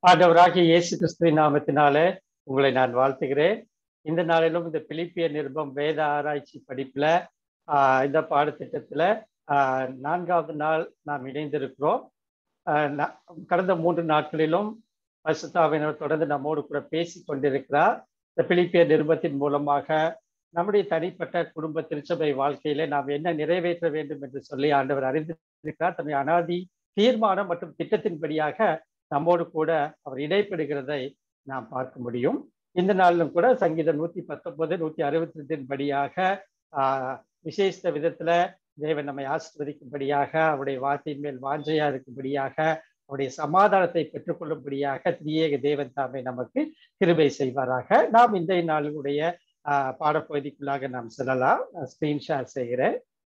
ஆண்டவராகிய இயேசு கிறிஸ்துவின் நாமத்தினாலே உங்களை நான் வாழ்த்துகிறேன் இந்த நாளிலும் இந்த பிலிப்பிய நிருபம் வேத ஆராய்ச்சி படிப்புல ஆஹ் இந்த பாடத்திட்டத்துல ஆஹ் நான்காவது நாள் நாம் இணைந்திருக்கிறோம் ஆஹ் நா- கடந்த மூன்று நாட்களிலும் பசுத்தாவினர் தொடர்ந்து நம்மோடு கூட பேசி கொண்டிருக்கிறார் இந்த பிலிப்பிய நிருபத்தின் மூலமாக நம்முடைய தனிப்பட்ட குடும்ப திருச்சபை வாழ்க்கையிலே நாம் என்ன நிறைவேற்ற வேண்டும் என்று சொல்லி ஆண்டவர் அறிந்திருக்கிறார் தன்னுடைய அனாதி தீர்மானம் மற்றும் திட்டத்தின்படியாக நம்மோடு கூட அவர் இடைப்படுகிறதை நாம் பார்க்க முடியும் இந்த நாளிலும் கூட சங்கீதம் நூத்தி பத்தொன்பது நூத்தி அறுபத்தி ரெண்டின் படியாக ஆஹ் விசேஷ விதத்துல தேவன் நம்மை ஆசிர்வதிக்கும்படியாக அவருடைய வார்த்தையின் மேல் வாஞ்சையா இருக்கும்படியாக அவருடைய சமாதானத்தை பெற்றுக்கொள்ளும்படியாக திரியேக தேவன் தாமே நமக்கு கிருபை செய்வாராக நாம் இந்த நாளுடைய ஆஹ் பாடப்பகுதிக்குள்ளாக நாம் செல்லலாம் ஸ்கிரீன் ஷேர் செய்கிறேன்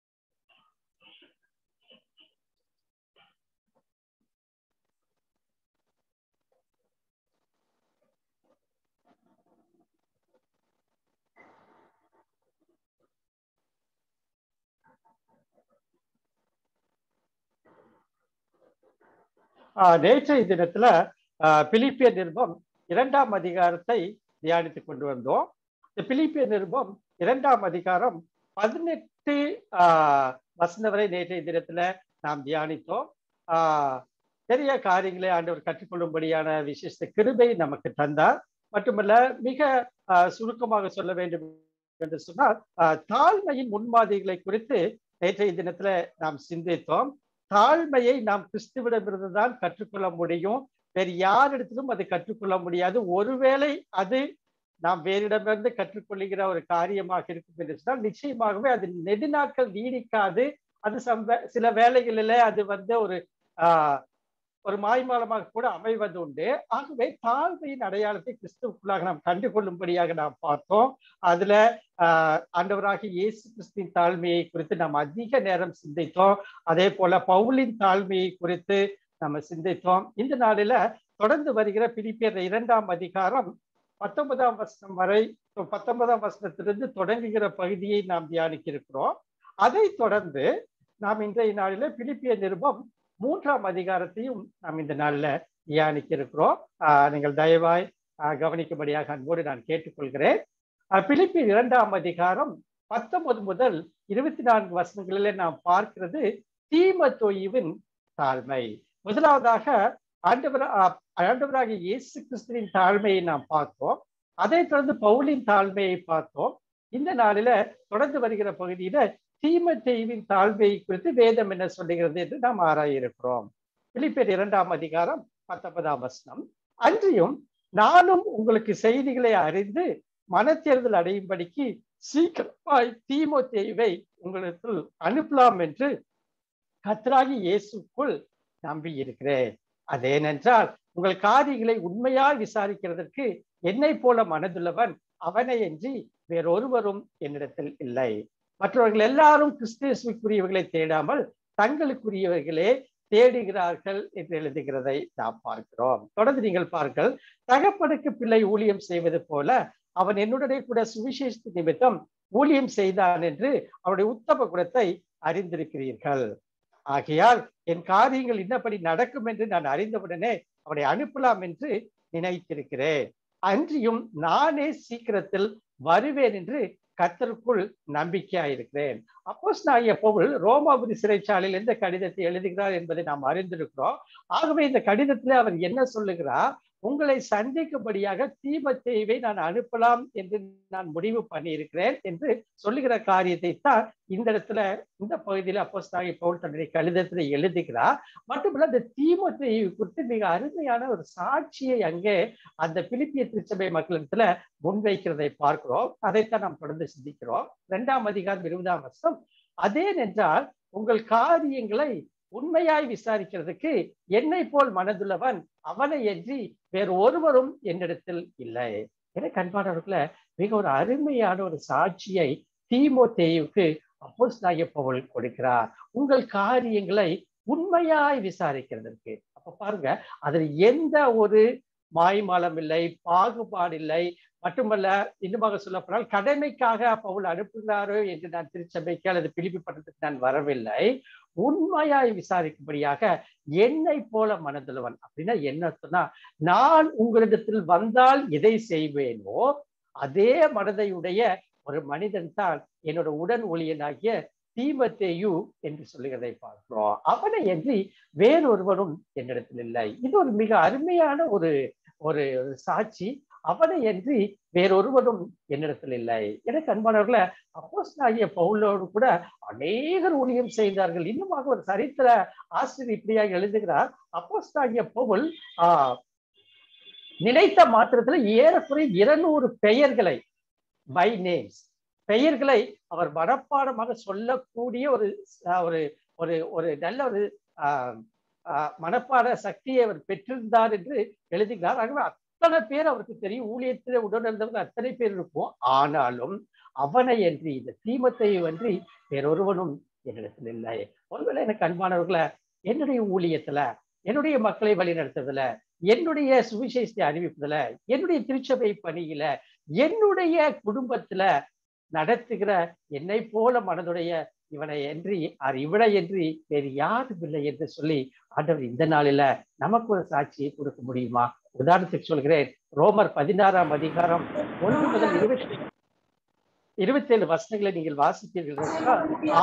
ஆஹ் நேற்றைய தினத்துல ஆஹ் பிலிப்பிய நிருபம் இரண்டாம் அதிகாரத்தை தியானித்துக் கொண்டு வந்தோம் இந்த பிலிப்பிய நிருபம் இரண்டாம் அதிகாரம் பதினெட்டு ஆஹ் வசனம் வரை நேற்றைய தினத்துல நாம் தியானித்தோம் ஆஹ் பெரிய காரியங்களை ஆண்டவர் கற்றுக்கொள்ளும்படியான விசேஷ கிருபை நமக்கு தந்தார் மட்டுமல்ல மிக ஆஹ் சுருக்கமாக சொல்ல வேண்டும் என்று சொன்னால் ஆஹ் தாழ்மையின் முன்மாதிரிகளை குறித்து நேற்றைய தினத்துல நாம் சிந்தித்தோம் தாழ்மையை நாம் கிறிஸ்துவிடமிருந்து தான் கற்றுக்கொள்ள முடியும் வேறு யாரிடத்திலும் அதை கற்றுக்கொள்ள முடியாது ஒருவேளை அது நாம் வேறிடமிருந்து கற்றுக்கொள்ளுகிற ஒரு காரியமாக இருக்கும் என்று சொன்னால் நிச்சயமாகவே அது நெடுநாட்கள் நீடிக்காது அது சம்ப சில வேலைகளில அது வந்து ஒரு ஆஹ் ஒரு மாய்மாலமாக கூட அமைவது உண்டு ஆகவே தாழ்மையின் அடையாளத்தை கிறிஸ்துவுக்குள்ளாக நாம் கண்டு கொள்ளும்படியாக நாம் பார்த்தோம் அதுல ஆஹ் ஆண்டவராகிய இயேசு கிறிஸ்துவின் தாழ்மையை குறித்து நாம் அதிக நேரம் சிந்தித்தோம் அதே போல பவுலின் தாழ்மையை குறித்து நம்ம சிந்தித்தோம் இந்த நாளில தொடர்ந்து வருகிற பிலிப்பியர் இரண்டாம் அதிகாரம் பத்தொன்பதாம் வசனம் வரை பத்தொன்பதாம் வசனத்திலிருந்து தொடங்குகிற பகுதியை நாம் தியானிக்க இருக்கிறோம் அதை தொடர்ந்து நாம் இன்றைய நாளில பிலிப்பிய நிருபம் மூன்றாம் அதிகாரத்தையும் நாம் இந்த நாளில் தியானிக்க இருக்கிறோம் ஆஹ் நீங்கள் தயவாய் ஆஹ் கவனிக்கும்படியாக அன்போடு நான் கேட்டுக்கொள்கிறேன் ஆஹ் பிலிப்பியர் இரண்டாம் அதிகாரம் பத்தொன்பது முதல் இருபத்தி நான்கு வசனங்களிலே நாம் பார்க்கிறது தீமத்தொய்வின் தாழ்மை முதலாவதாக ஆண்டவர் ஆஹ் ஆண்டவராகிய இயேசு கிறிஸ்துவின் தாழ்மையை நாம் பார்த்தோம் அதைத் தொடர்ந்து பவுலின் தாழ்மையை பார்த்தோம் இந்த நாளில தொடர்ந்து வருகிற பகுதியில தீமத்தெய்வின் தாழ்மையை குறித்து வேதம் என்ன சொல்லுகிறது என்று நாம் ஆராய இருக்கிறோம் பிலிப்பியர் இரண்டாம் அதிகாரம் பத்தொன்பதாம் வசனம் அன்றியும் நானும் உங்களுக்கு செய்திகளை அறிந்து மனத்தேர்தல் அடையும்படிக்கு சீக்கிரமாய் தீமோத்தேயுவை உங்களுக்கு அனுப்பலாம் என்று கத்ராகி இயேசுக்குள் நம்பி இருக்கிறேன் அதேனென்றால் உங்கள் காரியங்களை உண்மையாய் விசாரிக்கிறதற்கு என்னை போல மனதுள்ளவன் அவனை என்று வேறொருவரும் என்னிடத்தில் இல்லை மற்றவர்கள் எல்லாரும் கிறிஸ்துவுக்குரியவர்களை தேடாமல் தங்களுக்குரியவர்களே தேடுகிறார்கள் என்று எழுதுகிறதை நாம் பார்க்கிறோம் தொடர்ந்து நீங்கள் பாருங்கள் தகப்பனுக்கு பிள்ளை ஊழியம் செய்வது போல அவன் என்னுடனே கூட சுவிசேஷ நிமித்தம் ஊழியம் செய்தான் என்று அவருடைய உத்தம குணத்தை அறிந்திருக்கிறீர்கள் ஆகையால் என் காரியங்கள் இன்னபடி நடக்கும் என்று நான் அறிந்தவுடனே அவனை அனுப்பலாம் என்று நினைத்திருக்கிறேன் அன்றியும் நானே சீக்கிரத்தில் வருவேன் என்று கத்தருக்குள் நம்பிக்கையாயிருக்கிறேன் அப்போஸ் நான் பவுல் ரோமாபுரி சிறைச்சாலையில் எந்த கடிதத்தை எழுதுகிறார் என்பதை நாம் அறிந்திருக்கிறோம் ஆகவே இந்த கடிதத்தில் அவர் என்ன சொல்லுகிறார் உங்களை சந்திக்கும்படியாக தீமத்தேவை நான் அனுப்பலாம் என்று நான் முடிவு பண்ணியிருக்கிறேன் என்று சொல்லுகிற காரியத்தை தான் இந்த இடத்துல இந்த பகுதியில் அப்போஸ் நாகி பவுல் தன்னுடைய கடிதத்தில் எழுதுகிறார் மட்டுமல்ல அந்த தீமத்தேவை குறித்து மிக அருமையான ஒரு சாட்சியை அங்கே அந்த பிலிப்பிய திருச்சபை மக்களிடத்துல முன்வைக்கிறதை பார்க்கிறோம் அதைத்தான் நாம் தொடர்ந்து சிந்திக்கிறோம் இரண்டாம் அதிகாரம் இருபதாம் வருஷம் அதே என்றால் உங்கள் காரியங்களை உண்மையாய் விசாரிக்கிறதுக்கு என்னை போல் மனதுள்ளவன் அவனை என்று வேறு ஒருவரும் என்னிடத்தில் இல்லை என கண்பானவர்கள மிக ஒரு அருமையான ஒரு சாட்சியை தீமோ தேயுக்கு அப்போஸ் பவுல் கொடுக்கிறார் உங்கள் காரியங்களை உண்மையாய் விசாரிக்கிறதற்கு அப்ப பாருங்க அதில் எந்த ஒரு மாய்மாலம் இல்லை பாகுபாடு இல்லை மட்டுமல்ல இன்னுமாக சொல்லப்போனால் கடமைக்காக பவுல் அனுப்புகிறாரோ என்று நான் திருச்சபைக்கு அல்லது பிலிப்பி பட்டத்துக்கு நான் வரவில்லை உண்மையாய் விசாரிக்கும்படியாக என்னை போல மனதுள்ளவன் அப்படின்னா என்ன சொன்னா நான் உங்களிடத்தில் வந்தால் எதை செய்வேனோ அதே மனதையுடைய ஒரு மனிதன் தான் என்னோட உடன் ஊழியனாகிய தீமத்தேயு என்று சொல்லுகிறதை பார்க்கிறோம் அவனை என்று வேறொருவனும் என்னிடத்தில் இல்லை இது ஒரு மிக அருமையான ஒரு ஒரு சாட்சி அவனை என்று வேறொருவனும் என்னிடத்தில் இல்லை எனக்கு அன்பானவர்கள அப்போஸ்தலனாகிய பவுலோடு கூட அநேகர் ஊழியம் செய்தார்கள் இன்னுமாக ஒரு சரித்திர ஆசிரியர் இப்படியாக எழுதுகிறார் அப்போஸ்தலனாகிய பவுல் ஆஹ் நினைத்த மாத்திரத்துல ஏறக்குறைய இருநூறு பெயர்களை பை நேம்ஸ் பெயர்களை அவர் மனப்பாடமாக சொல்லக்கூடிய ஒரு ஒரு ஒரு ஒரு நல்ல ஒரு ஆஹ் மனப்பாட சக்தியை அவர் பெற்றிருந்தார் என்று எழுதுகிறார் ஆகவே அத்தனை பேர் அவருக்கு தெரியும் ஊழியத்தில் உடனிருந்தவங்க அத்தனை பேர் இருக்கும் ஆனாலும் அவனை என்று இந்த தீமத்தை அன்றி வேறொருவனும் என்னிடத்தில் இல்லை ஒருவேளை எனக்கு அன்பானவர்களை என்னுடைய ஊழியத்துல என்னுடைய மக்களை வழிநடத்துறதுல என்னுடைய சுவிசேஷத்தை அறிவிப்பதுல என்னுடைய திருச்சபை பணியில என்னுடைய குடும்பத்துல நடத்துகிற என்னை போல மனதுடைய இவனை என்று இவனை என்று வேறு யாரும் இல்லை என்று சொல்லி ஆண்டவர் இந்த நாளில நமக்கு ஒரு சாட்சியை கொடுக்க முடியுமா உதாரணத்துக்கு சொல்கிறேன் ரோமர் பதினாறாம் அதிகாரம் ஒன்று முதல் இருபத்தி இருபத்தி ஏழு வருஷங்களை நீங்கள் வாசித்தீர்கள்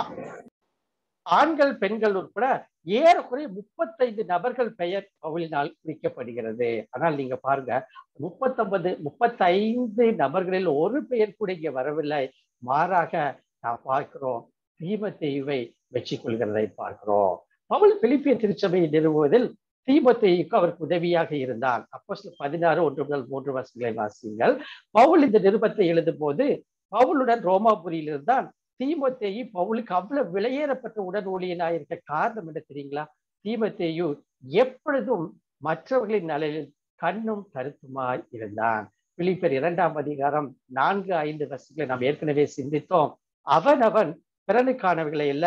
ஆண்கள் பெண்கள் உட்பட ஏறக்குறைய முப்பத்தைந்து நபர்கள் பெயர் பவுலினால் குறிக்கப்படுகிறது ஆனால் நீங்க பாருங்க முப்பத்தொன்பது முப்பத்தைந்து நபர்களில் ஒரு பெயர் கூட இங்க வரவில்லை மாறாக நான் பார்க்கிறோம் தீமத்தெய்வை வெற்றி கொள்கிறதை பார்க்கிறோம் பவுல் பிலிப்பிய திருச்சபையை நிறுவுவதில் தீமத்தெய்வுக்கு அவருக்கு உதவியாக இருந்தான் அப்போ பதினாறு ஒன்று முதல் மூன்று வருஷங்களை வாசியுங்கள் பவுல் இந்த நிருபத்தை எழுதும் போது பவுலுடன் ரோமாபுரியில் இருந்தான் தீமத்தேயு பவுலுக்கு அவ்வளவு விலையேறப்பட்ட உடன் ஊழியனாயிருக்க காரணம் என்ன தெரியுங்களா தீமத்தேயு எப்பொழுதும் மற்றவர்களின் நலனில் கண்ணும் கருத்துமாய் இருந்தான் பிலிப்பர் இரண்டாம் அதிகாரம் நான்கு ஐந்து வருஷங்களை நாம் ஏற்கனவே சிந்தித்தோம் அவனவன் பிறனுக்கானவர்களை அல்ல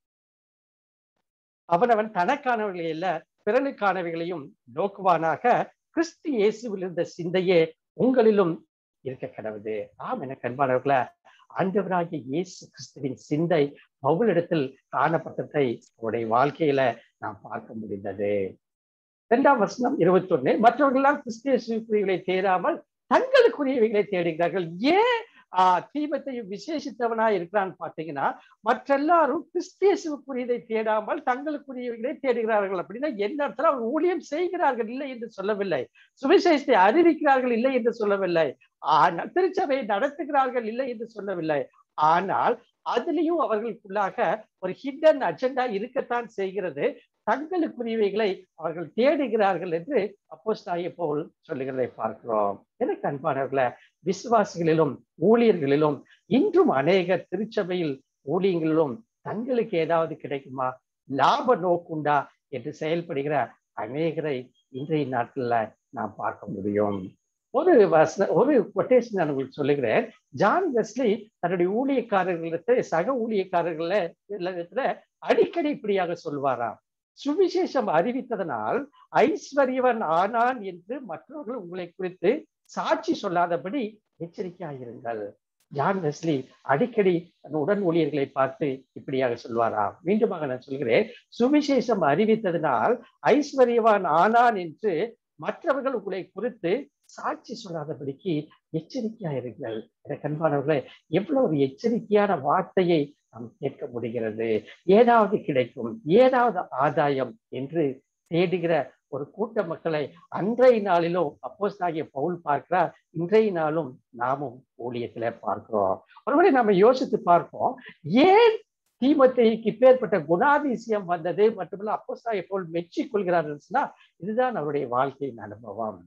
அவனவன் தனக்கானவர்களை அல்ல பிறனுக்கானவைகளையும் நோக்குவானாக கிறிஸ்து இயேசுவில் இருந்த சிந்தையே உங்களிலும் இருக்க கடவுது ஆம் என கண்பானவர்களை ஆண்டவராகிய இயேசு கிறிஸ்துவின் சிந்தை பவுலிடத்தில் காணப்பட்டதை அவருடைய வாழ்க்கையில நாம் பார்க்க முடிந்தது இரண்டாம் வசனம் இருபத்தி ஒண்ணு மற்றவர்களால் கிறிஸ்திய தேடாமல் தங்களுக்குரியவைகளை தேடுகிறார்கள் ஏன் ஆஹ் தீபத்தையும் விசேஷித்தவனா இருக்கிறான்னு பாத்தீங்கன்னா மற்றெல்லாரும் கிறிஸ்தியசுக்குரியதை தேடாமல் தங்களுக்குரியவைகளை தேடுகிறார்கள் அப்படின்னா என்ன அர்த்தம் அவங்க ஊழியம் செய்கிறார்கள் இல்லை என்று சொல்லவில்லை சுவிசேஷத்தை அறிவிக்கிறார்கள் இல்லை என்று சொல்லவில்லை ஆனால் திருச்சபையை நடத்துகிறார்கள் இல்லை என்று சொல்லவில்லை ஆனால் அதுலேயும் அவர்களுக்குள்ளாக ஒரு ஹிடன் அஜெண்டா இருக்கத்தான் செய்கிறது தங்களுக்குரியவைகளை அவர்கள் தேடுகிறார்கள் என்று அப்போஸ்தாய போல் சொல்லுகிறதை பார்க்கிறோம் எனக்கு அன்பானவர்களை விசுவாசிகளிலும் ஊழியர்களிலும் இன்றும் அநேக திருச்சபையில் ஊழியங்களிலும் தங்களுக்கு ஏதாவது கிடைக்குமா லாப நோக்குண்டா என்று செயல்படுகிற அநேகரை இன்றைய நாட்கள்ல நாம் பார்க்க முடியும் ஒரு வசன ஒரு கொட்டேஷன் நான் உங்களுக்கு சொல்லுகிறேன் ஜான் வெஸ்லி தன்னுடைய ஊழியக்காரர்களிடத்துல சக ஊழியக்காரர்கள அடிக்கடி இப்படியாக சொல்வாராம் சுவிசேஷம் அறிவித்ததனால் ஐஸ்வர்யவன் ஆனான் என்று மற்றவர்கள் உங்களை குறித்து சாட்சி சொல்லாதபடி எச்சரிக்கையாயிருங்கள் ஜான் வெஸ்லி அடிக்கடி தன் உடன் ஊழியர்களை பார்த்து இப்படியாக சொல்வாராம் மீண்டுமாக நான் சொல்கிறேன் சுவிசேஷம் அறிவித்ததனால் ஐஸ்வர்யவான் ஆனான் என்று மற்றவர்கள் உங்களை குறித்து சாட்சி சொல்லாதபடிக்கு எச்சரிக்கையாயிருங்கள் எனக்கு அன்பானவர்களே எவ்வளவு ஒரு எச்சரிக்கையான வார்த்தையை நாம் கேட்க முடிகிறது ஏதாவது கிடைக்கும் ஏதாவது ஆதாயம் என்று தேடுகிற ஒரு கூட்ட மக்களை அன்றைய நாளிலும் அப்போஸ் ஆகிய பவுல் பார்க்கிறார் இன்றைய நாளும் நாமும் ஊழியத்துல பார்க்கிறோம் ஒருவேளை நம்ம யோசித்து பார்ப்போம் ஏன் தீமத்தைக்கு பேர்பட்ட குணாதிசயம் வந்தது மட்டுமல்ல அப்போஸ் ஆகிய பவுல் மெச்சி கொள்கிறார்னா இதுதான் அவருடைய வாழ்க்கையின் அனுபவம்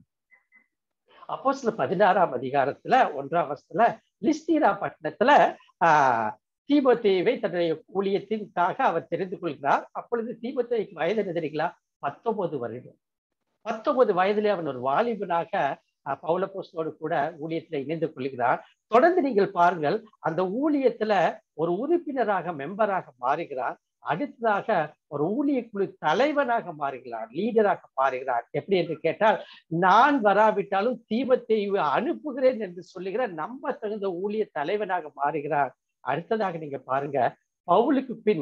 அப்போ சில பதினாறாம் அதிகாரத்துல ஒன்றாம் வருஷத்துல லிஸ்தீரா பட்டணத்துல ஆஹ் தீபத்தேவை தன்னுடைய ஊழியத்திற்காக அவர் தெரிந்து கொள்கிறார் அப்பொழுது தீபத்தேவைக்கு வயது என்ன தெரியுங்களா பத்தொன்பது வருடம் பத்தொன்பது வயதிலே அவன் ஒரு வாலிபனாக பௌலபோஸ்டோடு கூட ஊழியத்துல இணைந்து கொள்கிறார் தொடர்ந்து நீங்கள் பாருங்கள் அந்த ஊழியத்துல ஒரு உறுப்பினராக மெம்பராக மாறுகிறார் அடுத்ததாக ஒரு ஊழிய குழு தலைவனாக மாறுகிறார் லீடராக மாறுகிறார் எப்படி என்று கேட்டால் நான் வராவிட்டாலும் தீபத்தை அனுப்புகிறேன் என்று சொல்லுகிற நம்ப தகுந்த ஊழிய தலைவனாக மாறுகிறார் அடுத்ததாக நீங்க பாருங்க பவுலுக்கு பின்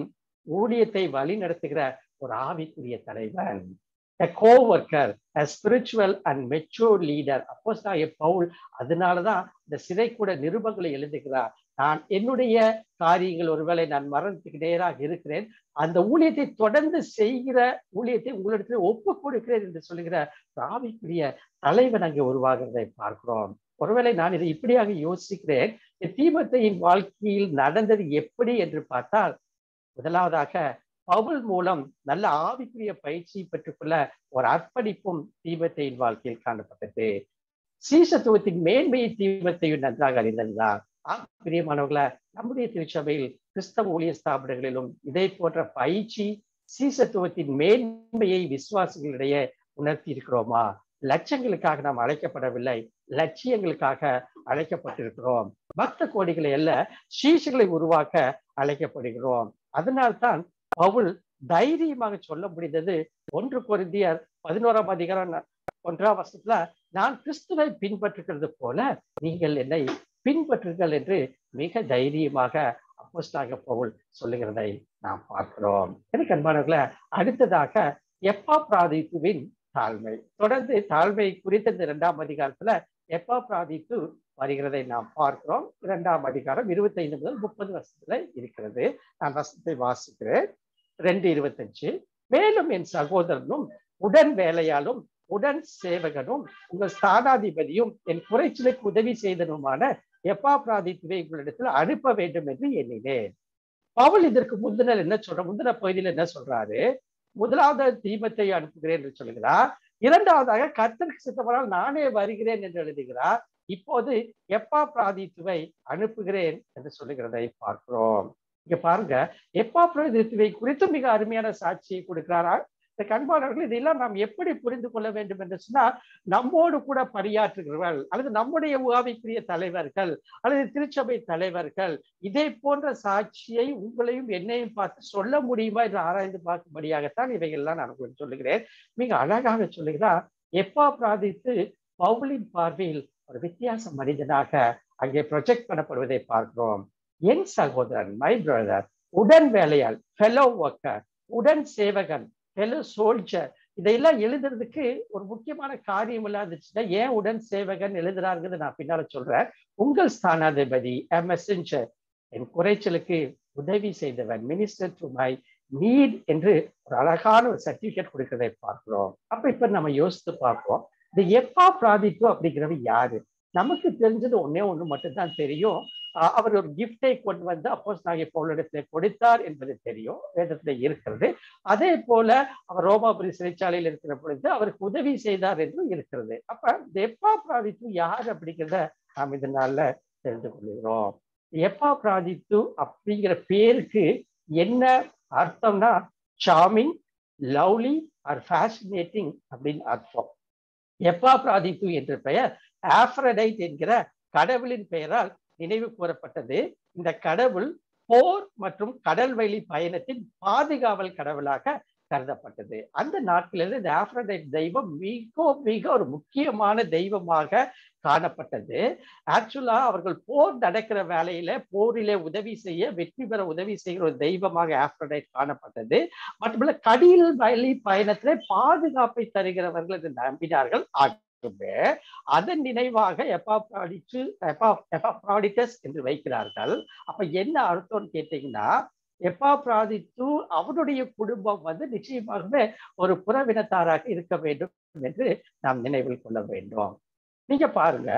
ஊழியத்தை வழி நடத்துகிற ஒரு ஆவிக்குரிய தலைவன் a co-worker a spiritual and mature leader அப்போஸ் பவுல் அதனாலதான் இந்த சிறை கூட நிருபங்களை எழுதுகிறார் நான் என்னுடைய காரியங்கள் ஒருவேளை நான் மரணத்துக்கு நேராக இருக்கிறேன் அந்த ஊழியத்தை தொடர்ந்து செய்கிற ஊழியத்தை உங்களிடத்தில் ஒப்பு கொடுக்கிறேன் என்று சொல்லுகிற ஆவிக்குரிய தலைவன் அங்கே உருவாகிறதை பார்க்கிறோம் ஒருவேளை நான் இதை இப்படியாக யோசிக்கிறேன் தீமத்தையின் வாழ்க்கையில் நடந்தது எப்படி என்று பார்த்தால் முதலாவதாக பவுல் மூலம் நல்ல ஆவிக்குரிய பயிற்சி பெற்றுக்கொள்ள ஒரு அர்ப்பணிப்பும் தீபத்தையின் வாழ்க்கையில் காணப்பட்டது சீசத்துவத்தின் மேன்மையை தீபத்தையும் நன்றாக அறிந்திருந்தார் பிரியமானவர்கள நம்முடைய திருச்சபையில் கிறிஸ்தவ ஊழிய ஸ்தாபனங்களிலும் இதே போன்ற பயிற்சி சீசத்துவத்தின் மேன்மையை விசுவாசிகளிடையே உணர்த்தி இருக்கிறோமா லட்சங்களுக்காக நாம் அழைக்கப்படவில்லை லட்சியங்களுக்காக அழைக்கப்பட்டிருக்கிறோம் பக்த கோடிகளை அல்ல சீசுகளை உருவாக்க அழைக்கப்படுகிறோம் அதனால்தான் பவுல் தைரியமாக சொல்ல முடிந்தது ஒன்று பொருந்தியர் பதினோராம் அதிகாரம் ஒன்றாம் வருஷத்துல நான் கிறிஸ்துவை பின்பற்றுகிறது போல நீங்கள் என்னை பின்பற்றுங்கள் என்று மிக தைரியமாக அப்போஸ்டாக பவுல் சொல்லுகிறதை நாம் பார்க்கிறோம் எனக்கு அன்பானவர்கள அடுத்ததாக எப்பா பிராதித்துவின் தாழ்மை தொடர்ந்து தாழ்மை குறித்த இந்த இரண்டாம் அதிகாரத்துல எப்பா பிராதித்து வருகிறதை நாம் பார்க்கிறோம் இரண்டாம் அதிகாரம் இருபத்தி ஐந்து முதல் முப்பது வருஷத்துல இருக்கிறது நான் வசனத்தை வாசிக்கிறேன் ரெண்டு இருபத்தஞ்சு மேலும் என் சகோதரனும் உடன் வேலையாலும் உடன் சேவகனும் உங்கள் ஸ்தானாதிபதியும் என் குறைச்சலுக்கு உதவி செய்தனுமான எப்பா பிராதித்துவை உங்களிடத்தில் அனுப்ப வேண்டும் என்று எண்ணினேன் பவுல் இதற்கு முந்தினர் என்ன சொல்ற முந்தின பகுதியில் என்ன சொல்றாரு முதலாவது தீபத்தை அனுப்புகிறேன் என்று சொல்லுகிறார் இரண்டாவதாக கர்த்தருக்கு சித்தப்படால் நானே வருகிறேன் என்று எழுதுகிறார் இப்போது எப்பா பிராதித்துவை அனுப்புகிறேன் என்று சொல்லுகிறதை பார்க்கிறோம் இங்க பாருங்க எப்பா பிராதித்துவை குறித்து மிக அருமையான சாட்சியை கொடுக்கிறாரா இந்த கண்பாளர்கள் இதெல்லாம் நாம் எப்படி புரிந்து கொள்ள வேண்டும் என்று சொன்னால் நம்மோடு கூட பணியாற்றுகிறவர்கள் அல்லது நம்முடைய உகாவிக்குரிய தலைவர்கள் அல்லது திருச்சபை தலைவர்கள் இதே போன்ற சாட்சியை உங்களையும் என்னையும் பார்த்து சொல்ல முடியுமா என்று ஆராய்ந்து பார்க்கும்படியாகத்தான் இவைகள்லாம் நான் உங்களுக்கு சொல்லுகிறேன் மிக அழகாக சொல்லுகிறார் எப்பா பிராதித்து பவுலின் பார்வையில் ஒரு வித்தியாச மனிதனாக அங்கே ப்ரொஜெக்ட் பண்ணப்படுவதை பார்க்கிறோம் என் சகோதரன் மை பிரதர் உடன் வேலையால் ஃபெலோ ஒர்க்கர் உடன் சேவகன் ஃபெலோ சோல்ஜர் இதையெல்லாம் எழுதுறதுக்கு ஒரு முக்கியமான காரியம் இல்லாதுச்சுன்னா ஏன் உடன் சேவகன் எழுதுறாருங்கிறது நான் பின்னால சொல்றேன் உங்கள் ஸ்தானாதிபதி a messenger என் குறைச்சலுக்கு உதவி செய்தவன் மினிஸ்டர் டு மை நீட் என்று ஒரு அழகான ஒரு சர்டிபிகேட் கொடுக்கிறதை பார்க்கிறோம் அப்ப இப்ப நம்ம யோசித்து பார்ப்போம் இந்த எப்பா பிராதிப்பு அப்படிங்கிறவ யாரு நமக்கு தெரிஞ்சது ஒன்னே ஒண்ணு மட்டும்தான் தெரியும் அவர் ஒரு கிஃப்டை கொண்டு வந்து அப்போஸ் நாங்க பவுலிடத்துல கொடுத்தார் என்பது தெரியும் வேதத்துல இருக்கிறது அதே போல அவர் ரோமாபுரி சிறைச்சாலையில் இருக்கிற பொழுது அவருக்கு உதவி செய்தார் என்றும் இருக்கிறது அப்ப இந்த எப்பா பிராதித்து யார் அப்படிங்கிறத நாம் இதனால தெரிந்து கொள்கிறோம் எப்பா பிராதித்து அப்படிங்கிற பேருக்கு என்ன அர்த்தம்னா சாமிங் லவ்லி ஆர் ஃபேசினேட்டிங் அப்படின்னு அர்த்தம் எப்பா பிராதித்து என்ற பெயர் ஆஃப்ரடைட் என்கிற கடவுளின் பெயரால் நினைவு கூறப்பட்டது இந்த கடவுள் போர் மற்றும் கடல்வெளி பயணத்தின் பாதுகாவல் கடவுளாக கருதப்பட்டது அந்த நாட்களிலிருந்து இந்த ஆப்ரடைட் தெய்வம் மிக மிக ஒரு முக்கியமான தெய்வமாக காணப்பட்டது ஆக்சுவலா அவர்கள் போர் நடக்கிற வேலையில போரிலே உதவி செய்ய வெற்றி பெற உதவி செய்கிற ஒரு தெய்வமாக ஆப்ரடைட் காணப்பட்டது மட்டுமல்ல கடில் வழி பயணத்திலே பாதுகாப்பை தருகிறவர்கள் என்று நம்பினார்கள் ஆகவே அதன் நினைவாக எப்பாப்ராடிச்சு எப்பா எப்பாப்ராடிட்டஸ் என்று வைக்கிறார்கள் அப்ப என்ன அர்த்தம்னு கேட்டீங்கன்னா எப்பாப்ராதித்து அவனுடைய குடும்பம் வந்து நிச்சயமாகவே ஒரு புறவினத்தாராக இருக்க வேண்டும் என்று நாம் நினைவில் கொள்ள வேண்டும் நீங்க பாருங்க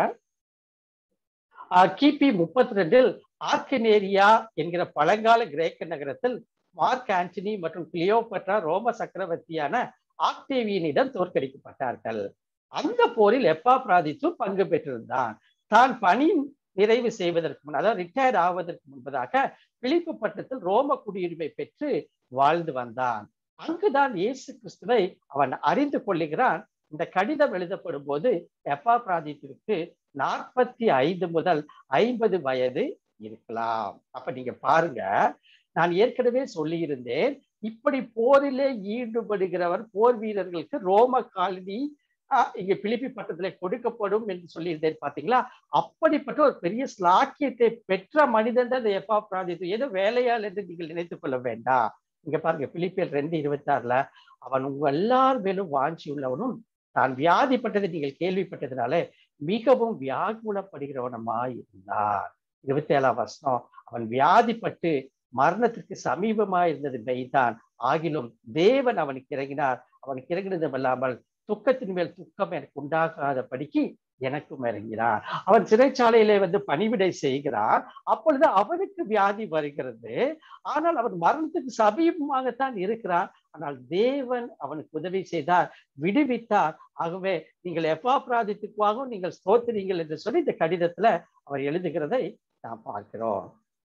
கிபி முப்பத்தி ரெண்டில் ஆர்கனேரியா என்கிற பழங்கால கிரேக்க நகரத்தில் மார்க் ஆண்டனி மற்றும் கிளியோபட்ரா ரோம சக்கரவர்த்தியான ஆக்டேவியனிடம் தோற்கடிக்கப்பட்டார்கள் அந்த போரில் எப்பா பிராதித்து பங்கு பெற்றிருந்தான் தான் பணி நிறைவு செய்வதற்கு முன் அதாவது ரிட்டையர் ஆவதற்கு முன்பதாக பிலிப்பு பட்டத்தில் ரோம குடியுரிமை பெற்று வாழ்ந்து வந்தான் அங்குதான் இயேசு கிறிஸ்துவை அவன் அறிந்து கொள்ளுகிறான் இந்த கடிதம் எழுதப்படும் போது எப்பா பிராதித்திற்கு நாற்பத்தி ஐந்து முதல் ஐம்பது வயது இருக்கலாம் அப்ப நீங்க பாருங்க நான் ஏற்கனவே சொல்லியிருந்தேன் இப்படி போரிலே ஈடுபடுகிறவர் போர் வீரர்களுக்கு ரோம காலனி இங்க பிலிப்பி பட்டத்துல கொடுக்கப்படும் என்று சொல்லியிருந்தேன் பாத்தீங்களா அப்படிப்பட்ட ஒரு பெரிய ஸ்லாக்கியத்தை பெற்ற மனிதன் தான் எப்பா பிராதித்து ஏதோ வேலையால் என்று நீங்கள் நினைத்துக் கொள்ள வேண்டாம் இங்க பாருங்க பிலிப்பியர் ரெண்டு இருபத்தி ஆறுல அவன் உங்க எல்லார் மேலும் வாஞ்சி உள்ளவனும் தான் வியாதிப்பட்டதை நீங்கள் கேள்விப்பட்டதுனால மிகவும் வியாகுலப்படுகிறவனமாய் இருந்தார் இருபத்தி ஏழாம் வருஷம் அவன் வியாதிப்பட்டு மரணத்திற்கு சமீபமா இருந்தது மெய்தான் ஆகிலும் தேவன் அவனுக்கு இறங்கினார் அவனுக்கு இறங்கினதும் அல்லாமல் துக்கத்தின் மேல் துக்கம் எனக்கு உண்டாகாதபடிக்கு எனக்கும் இறங்கினார் அவன் சிறைச்சாலையிலே வந்து பணிவிடை செய்கிறான் அப்பொழுது அவனுக்கு வியாதி வருகிறது ஆனால் அவன் மரணத்துக்கு சமீபமாகத்தான் இருக்கிறான் ஆனால் தேவன் அவனுக்கு உதவி செய்தார் விடுவித்தார் ஆகவே நீங்கள் எப்பாபிராதித்துக்காகவும் நீங்கள் ஸ்தோத்திரீங்கள் என்று சொல்லி இந்த கடிதத்துல அவர் எழுதுகிறதை நாம் பார்க்கிறோம்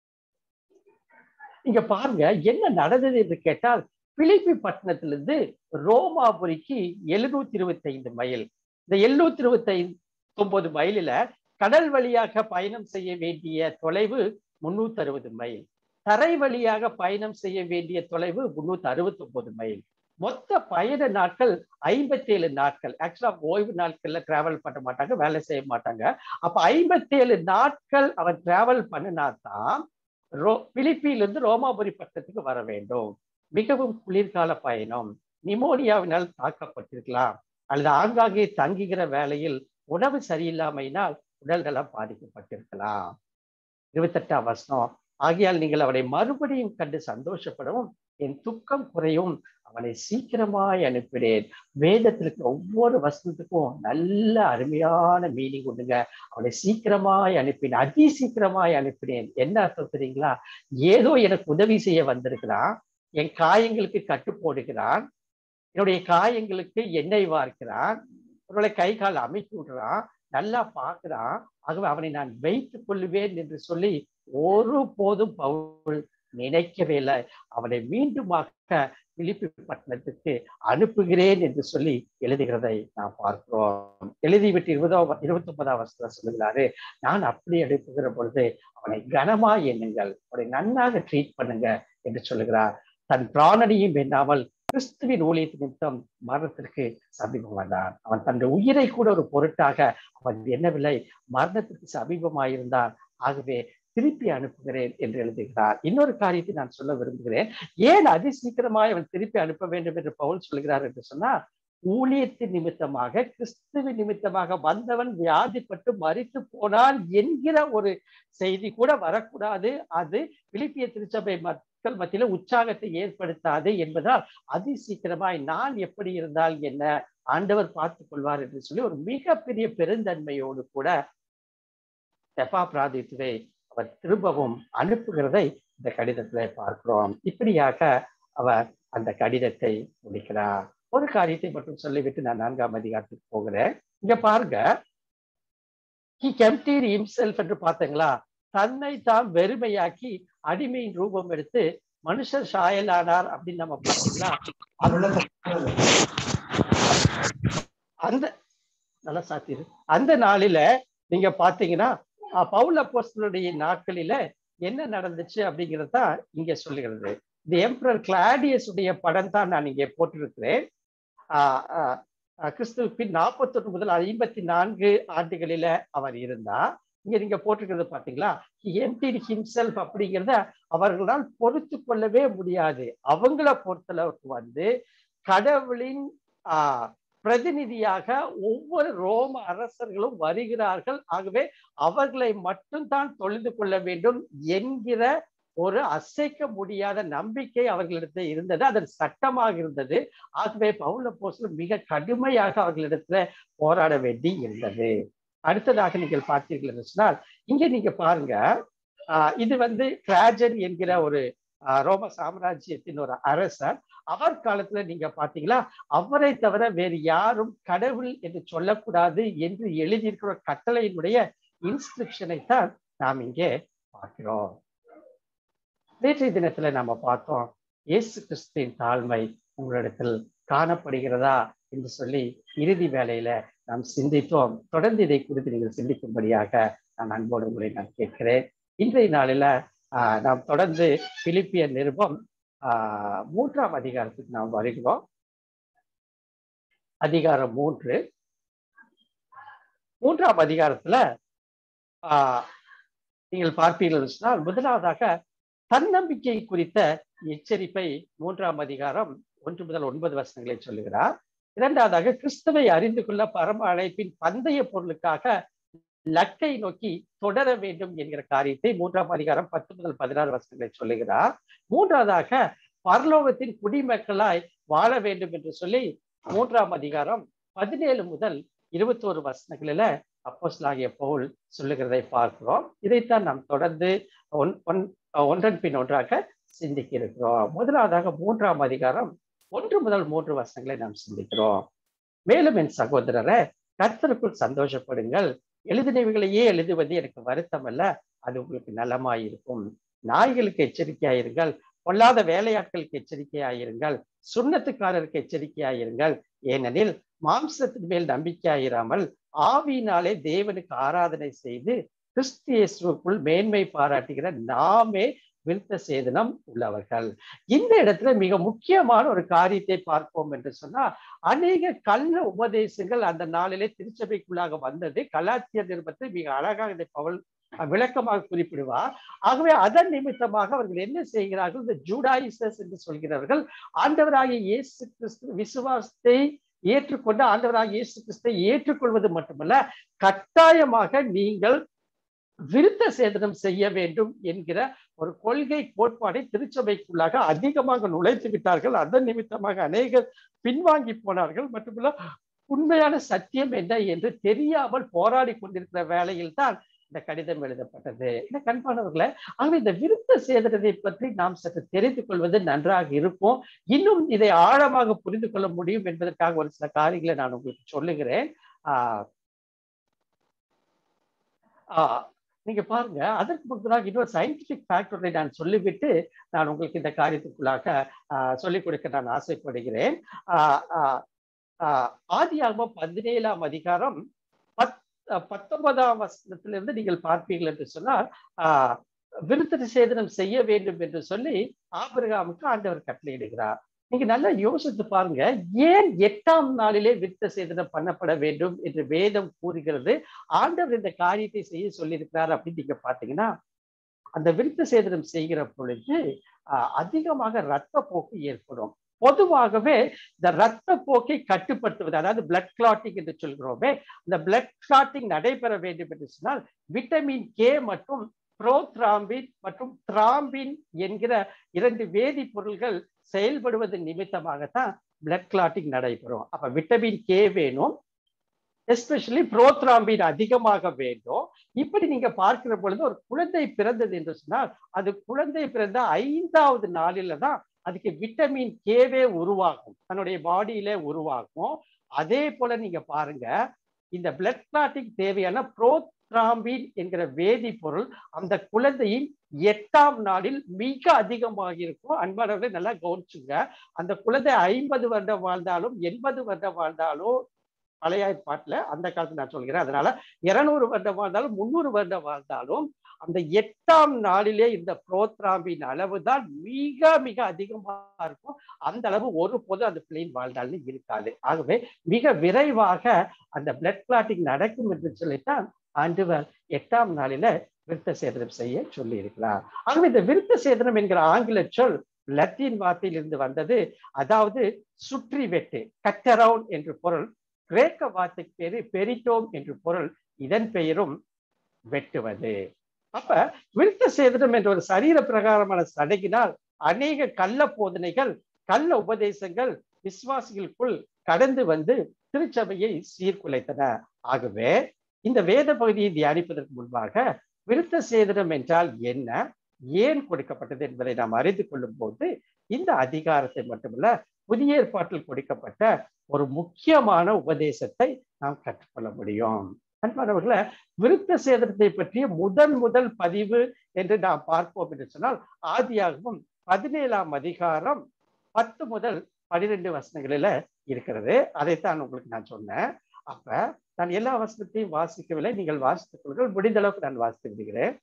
இங்க பாருங்க என்ன நடந்தது என்று கேட்டால் பிலிப்பி பட்டணத்திலிருந்து ரோமாபுரிக்கு எழுநூத்தி இருபத்தி ஐந்து மைல் இந்த எழுநூத்தி இருபத்தி ஐந்து ஒன்பது மைலில கடல் வழியாக பயணம் செய்ய வேண்டிய தொலைவு முன்னூத்தி அறுபது மைல் தரை வழியாக பயணம் செய்ய வேண்டிய தொலைவு முன்னூத்தி அறுபத்தி ஒன்பது மைல் மொத்த பயண நாட்கள் ஐம்பத்தி ஏழு நாட்கள் ஆக்சுவலா ஓய்வு நாட்கள்ல டிராவல் பண்ண மாட்டாங்க வேலை செய்ய மாட்டாங்க அப்ப ஐம்பத்தி ஏழு நாட்கள் அவன் டிராவல் பண்ணினாதான் ரோ பிலிப்பியிலிருந்து ரோமாபுரி பட்டத்துக்கு வர வேண்டும் மிகவும் குளிர்கால பயணம் நிமோனியாவினால் தாக்கப்பட்டிருக்கலாம் அல்லது ஆங்காங்கே தங்குகிற வேலையில் உணவு சரியில்லாமையினால் உடல் நலம் பாதிக்கப்பட்டிருக்கலாம் இருபத்தெட்டாம் வருஷம் ஆகையால் நீங்கள் அவனை மறுபடியும் கண்டு சந்தோஷப்படவும் என் துக்கம் குறையும் அவனை சீக்கிரமாய் அனுப்பினேன் வேதத்திற்கு ஒவ்வொரு வசனத்துக்கும் நல்ல அருமையான மீனிங் உண்டுங்க அவனை சீக்கிரமாய் அனுப்பினேன் அதி சீக்கிரமாய் அனுப்பினேன் என்ன அர்த்தம் தெரியுங்களா ஏதோ எனக்கு உதவி செய்ய வந்திருக்கிறான் என் காயங்களுக்கு கட்டு போடுகிறான் என்னுடைய காயங்களுக்கு எண்ணெய் வார்க்கிறான் அவர்களை கை கால் அமைத்து விடுறான் நல்லா பார்க்கிறான் ஆகவே அவனை நான் வைத்துக் கொள்ளுவேன் என்று சொல்லி ஒரு போதும் பவுல் நினைக்கவே இல்லை அவனை மீண்டுமாக பிலிப்பி பட்டணத்துக்கு அனுப்புகிறேன் என்று சொல்லி எழுதுகிறதை நாம் பார்க்கிறோம் எழுதிவிட்டு இருபதாம் இருபத்தி ஒன்பதாம் வருஷத்துல சொல்லுகிறாரு நான் அப்படி அனுப்புகிற பொழுது அவனை கனமா எண்ணுங்கள் அவனை நன்னாக ட்ரீட் பண்ணுங்க என்று சொல்லுகிறார் தன் பிராணனையும் எண்ணாமல் கிறிஸ்துவின் ஊழியத்து நிமித்தம் மரணத்திற்கு சமீபம் வந்தான் அவன் தன்னுடைய உயிரை கூட ஒரு பொருட்டாக அவன் எண்ணவில்லை மரணத்திற்கு சமீபமாயிருந்தான் ஆகவே திருப்பி அனுப்புகிறேன் என்று எழுதுகிறார் இன்னொரு காரியத்தை நான் சொல்ல விரும்புகிறேன் ஏன் அதி சீக்கிரமாய் அவன் திருப்பி அனுப்ப வேண்டும் என்று பவுல் சொல்கிறார் என்று சொன்னால் ஊழியத்தின் நிமித்தமாக கிறிஸ்துவின் நிமித்தமாக வந்தவன் வியாதிப்பட்டு மறித்து போனான் என்கிற ஒரு செய்தி கூட வரக்கூடாது அது பிலிப்பிய திருச்சபை மக்கள் மத்தியில உற்சாகத்தை ஏற்படுத்தாது என்பதால் அதி சீக்கிரமாய் நான் எப்படி இருந்தால் என்ன ஆண்டவர் பார்த்துக் கொள்வார் என்று சொல்லி ஒரு மிகப்பெரிய பெருந்தன்மையோடு கூட தெப்பா பிராதித்துவை அவர் திரும்பவும் அனுப்புகிறதை இந்த கடிதத்துல பார்க்கிறோம் இப்படியாக அவர் அந்த கடிதத்தை முடிக்கிறார் ஒரு காரியத்தை மட்டும் சொல்லிவிட்டு நான் நான்காம் அதிகாரத்துக்கு போகிறேன் இங்க பாருங்க ஹி கெம்டீர் இம்செல்ஃப் என்று பார்த்தீங்களா தன்னை தான் வெறுமையாக்கி அடிமையின் ரூபம் எடுத்து மனுஷர் சாயலானார் அப்படின்னு நம்ம பார்த்தீங்களா அந்த நல்லா சாத்திரு அந்த நாளில நீங்க பாத்தீங்கன்னா பவுல போஸ்டனுடைய நாட்களில என்ன நடந்துச்சு அப்படிங்கிறத இங்க சொல்லுகிறது இந்த எம்பரர் கிளாடியஸ் உடைய படம் தான் நான் இங்கே போட்டிருக்கிறேன் கிறிஸ்துவின் நாற்பத்தி ஒன்று முதல் ஐம்பத்தி நான்கு ஆண்டுகளில அவர் இருந்தா இங்க நீங்க போட்டிருக்கிறது பாத்தீங்களா எம்டி ஹிம்செல்ஃப் அப்படிங்கிறத அவர்களால் பொறுத்து கொள்ளவே முடியாது அவங்கள பொறுத்தளவுக்கு வந்து கடவுளின் ஆஹ் பிரதிநிதியாக ஒவ்வொரு ரோம அரசர்களும் வருகிறார்கள் ஆகவே அவர்களை மட்டும்தான் தொழுது கொள்ள வேண்டும் என்கிற ஒரு அசைக்க முடியாத நம்பிக்கை அவர்களிடத்தில் இருந்தது அதன் சட்டமாக இருந்தது ஆகவே பவுல போஸ்டல் மிக கடுமையாக அவர்களிடத்துல போராட வேண்டி இருந்தது அடுத்ததாக நீங்கள் பார்த்தீர்கள் என்று சொன்னால் இங்க நீங்க பாருங்க ஆஹ் இது வந்து டிராஜன் என்கிற ஒரு ரோம சாம்ராஜ்யத்தின் ஒரு அரசர் அவர் காலத்துல நீங்க பாத்தீங்களா அவரை தவிர வேறு யாரும் கடவுள் என்று சொல்லக்கூடாது என்று எழுதியிருக்கிற கட்டளையினுடைய இன்ஸ்கிரிப்ஷனை தான் நாம் இங்கே பார்க்கிறோம் நேற்றைய தினத்துல நாம பார்த்தோம் இயேசு கிறிஸ்துவின் தாழ்மை உங்களிடத்தில் காணப்படுகிறதா என்று சொல்லி இறுதி வேலையில நாம் சிந்தித்தோம் தொடர்ந்து இதை குறித்து நீங்கள் சிந்திக்கும்படியாக நான் அன்போடு உங்களை நான் கேட்கிறேன் இன்றைய நாளில ஆஹ் நாம் தொடர்ந்து பிலிப்பிய நிருபம் ஆஹ் மூன்றாம் அதிகாரத்துக்கு நாம் வருகிறோம் அதிகாரம் மூன்று மூன்றாம் அதிகாரத்துல ஆஹ் நீங்கள் பார்ப்பீர்கள் சொன்னால் முதலாவதாக தன்னம்பிக்கை குறித்த எச்சரிப்பை மூன்றாம் அதிகாரம் ஒன்று முதல் ஒன்பது வசனங்களை சொல்லுகிறார் இரண்டாவதாக கிறிஸ்துவை அறிந்து கொள்ள பரம அழைப்பின் பந்தய பொருளுக்காக லக்கை நோக்கி தொடர வேண்டும் என்கிற காரியத்தை மூன்றாம் அதிகாரம் பத்து முதல் பதினாறு வசனங்களை சொல்லுகிறார் மூன்றாவதாக பரலோகத்தின் குடிமக்களாய் வாழ வேண்டும் என்று சொல்லி மூன்றாம் அதிகாரம் பதினேழு முதல் இருபத்தோரு வசனங்களில அப்போஸ்லாகிய பவுல் சொல்லுகிறதை பார்க்கிறோம் இதைத்தான் நாம் தொடர்ந்து ஒன் ஒன் ஒன்றன் பின் ஒன்றாக சிந்திக்க இருக்கிறோம் முதலாவதாக மூன்றாம் அதிகாரம் ஒன்று முதல் மூன்று வசனங்களை நாம் சிந்திக்கிறோம் மேலும் என் சகோதரரை கர்த்தருக்குள் சந்தோஷப்படுங்கள் எழுதினவைகளையே எழுதுவது எனக்கு வருத்தம் அல்ல அது உங்களுக்கு நலமாயிருக்கும் நாய்களுக்கு எச்சரிக்கையாயிருங்கள் பொல்லாத வேலையாட்களுக்கு எச்சரிக்கையாயிருங்கள் சுண்ணத்துக்காரருக்கு எச்சரிக்கையாயிருங்கள் ஏனெனில் மாம்சத்தின் மேல் நம்பிக்கையாயிராமல் ஆவியினாலே தேவனுக்கு ஆராதனை செய்து கிறிஸ்து இயேசுக்குள் மேன்மை பாராட்டுகிற நாமே விருத்த சேதனம் உள்ளவர்கள் இந்த இடத்துல மிக முக்கியமான ஒரு காரியத்தை பார்ப்போம் என்று சொன்னா அநேக கள்ள உபதேசங்கள் அந்த நாளிலே திருச்சபைக்குள்ளாக வந்தது கலாச்சிய நிருபத்தை மிக அழகாக இதை பவல் விளக்கமாக குறிப்பிடுவார் ஆகவே அதன் நிமித்தமாக அவர்கள் என்ன செய்கிறார்கள் இந்த ஜூடாயிசஸ் என்று சொல்கிறார்கள் ஆண்டவராகிய இயேசு கிறிஸ்து விசுவாசத்தை ஏற்றுக்கொண்டு ஆண்டவராகிய இயேசு கிறிஸ்தை ஏற்றுக்கொள்வது மட்டுமல்ல கட்டாயமாக நீங்கள் விருத்த சேதனம் செய்ய வேண்டும் என்கிற ஒரு கொள்கை கோட்பாடை திருச்சபைக்குள்ளாக அதிகமாக நுழைத்து விட்டார்கள் அதன் நிமித்தமாக அநேகர் பின்வாங்கி போனார்கள் மட்டுமல்ல உண்மையான சத்தியம் என்ன என்று தெரியாமல் போராடி கொண்டிருக்கிற வேளையில் தான் இந்த கடிதம் எழுதப்பட்டது இந்த கண்பானவர்களை ஆகவே இந்த விருத்த சேதனத்தை பற்றி நாம் சற்று தெரிந்து கொள்வது நன்றாக இருக்கும் இன்னும் இதை ஆழமாக புரிந்து கொள்ள முடியும் என்பதற்காக ஒரு சில காரியங்களை நான் உங்களுக்கு சொல்லுகிறேன் ஆஹ் ஆஹ் நீங்க பாருங்க அதற்கு முன்பதாக இன்னொரு சயின்டிபிக் ஃபேக்டரை நான் சொல்லிவிட்டு நான் உங்களுக்கு இந்த காரியத்துக்குள்ளாக சொல்லிக் கொடுக்க நான் ஆசைப்படுகிறேன் ஆதியாகமம் பதினேழாம் அதிகாரம் பத் பத்தொன்பதாம் வசனத்திலிருந்து நீங்கள் பார்ப்பீர்கள் என்று சொன்னால் ஆஹ் விருத்த சேதனம் செய்ய வேண்டும் என்று சொல்லி ஆபிரகாமுக்கு ஆண்டவர் கட்டளையிடுகிறார் நீங்க நல்லா யோசித்து பாருங்க ஏன் எட்டாம் நாளிலே விருத்த சேதனம் பண்ணப்பட வேண்டும் என்று வேதம் கூறுகிறது ஆண்டவர் இந்த காரியத்தை செய்ய சொல்லியிருக்கிறார் அப்படின்னு நீங்க பாத்தீங்கன்னா அந்த விருத்த சேதனம் செய்கிற பொழுது அதிகமாக இரத்த போக்கு ஏற்படும் பொதுவாகவே இந்த ரத்த போக்கை கட்டுப்படுத்துவது அதாவது பிளட் கிளாட்டிங் என்று சொல்கிறோமே இந்த பிளட் கிளாட்டிங் நடைபெற வேண்டும் என்று சொன்னால் விட்டமின் கே மற்றும் புரோத்ராம்பின் மற்றும் திராம்பின் என்கிற இரண்டு வேதிப்பொருள்கள் செயல்படுவது நிமித்தமாகத்தான் பிளட் கிளாட்டிங் நடைபெறும் அப்ப விட்டமின் கே வேணும் எஸ்பெஷலி புரோத்ராம்பின் அதிகமாக வேண்டும் இப்படி நீங்க பார்க்கிற பொழுது ஒரு குழந்தை பிறந்தது என்று சொன்னால் அது குழந்தை பிறந்த ஐந்தாவது நாளில தான் அதுக்கு விட்டமின் கேவே உருவாகும் தன்னுடைய பாடியில உருவாகும் அதே போல நீங்க பாருங்க இந்த பிளட் கிளாட்டிங் தேவையான புரோத்ராம்பின் என்கிற வேதிப்பொருள் அந்த குழந்தையின் எட்டாம் நாளில் மிக அதிகமாக இருக்கும் அன்பானவர்களை நல்லா கவனிச்சுங்க அந்த குழந்தை ஐம்பது வருடம் வாழ்ந்தாலும் எண்பது வருடம் வாழ்ந்தாலும் பழைய பாட்டுல அந்த காலத்துல நான் சொல்கிறேன் அதனால இருநூறு வருடம் வாழ்ந்தாலும் முன்னூறு வருடம் வாழ்ந்தாலும் அந்த எட்டாம் நாளிலே இந்த புரோத்ராம்பின் அளவு தான் மிக மிக அதிகமா இருக்கும் அந்த அளவு ஒரு போது அந்த பிள்ளையின் வாழ்நாள்னு இருக்காது ஆகவே மிக விரைவாக அந்த பிளட் கிளாட்டிங் நடக்கும் என்று சொல்லித்தான் ஆண்டவர் எட்டாம் நாளில விருத்த சேதனம் செய்ய சொல்லி இருக்கிறார் ஆகவே இந்த விருத்த சேதனம் என்கிற ஆங்கில சொல் லத்தீன் வார்த்தையிலிருந்து வந்தது அதாவது சுற்றி வெட்டு கட்டரவுன் என்று பொருள் கிரேக்க வார்த்தைக்கு பேரு பெரிட்டோம் என்று பொருள் இதன் பெயரும் வெட்டுவது அப்ப விருத்த சேதனம் என்ற ஒரு சரீர பிரகாரமான சடங்கினால் அநேக கள்ள போதனைகள் கள்ள உபதேசங்கள் விசுவாசிகளுக்குள் கடந்து வந்து திருச்சபையை சீர்குலைத்தன ஆகவே இந்த வேத பகுதியை தியானிப்பதற்கு முன்பாக விருத்த சேதனம் என்றால் என்ன ஏன் கொடுக்கப்பட்டது என்பதை நாம் அறிந்து கொள்ளும் போது இந்த அதிகாரத்தை மட்டுமல்ல புதிய ஏற்பாட்டில் கொடுக்கப்பட்ட ஒரு முக்கியமான உபதேசத்தை நாம் கற்றுக்கொள்ள முடியும் அன்பானவர்களை விருத்த சேதனத்தை பற்றிய முதன் முதல் பதிவு என்று நாம் பார்ப்போம் என்று சொன்னால் ஆதியாகவும் பதினேழாம் அதிகாரம் பத்து முதல் பனிரெண்டு வசனங்களில இருக்கிறது அதைத்தான் உங்களுக்கு நான் சொன்னேன் அப்ப நான் எல்லா வசனத்தையும் வாசிக்கவில்லை நீங்கள் வாசித்துக் கொள்ளுங்கள் முடிந்த அளவுக்கு நான் வாசித்து விடுகிறேன்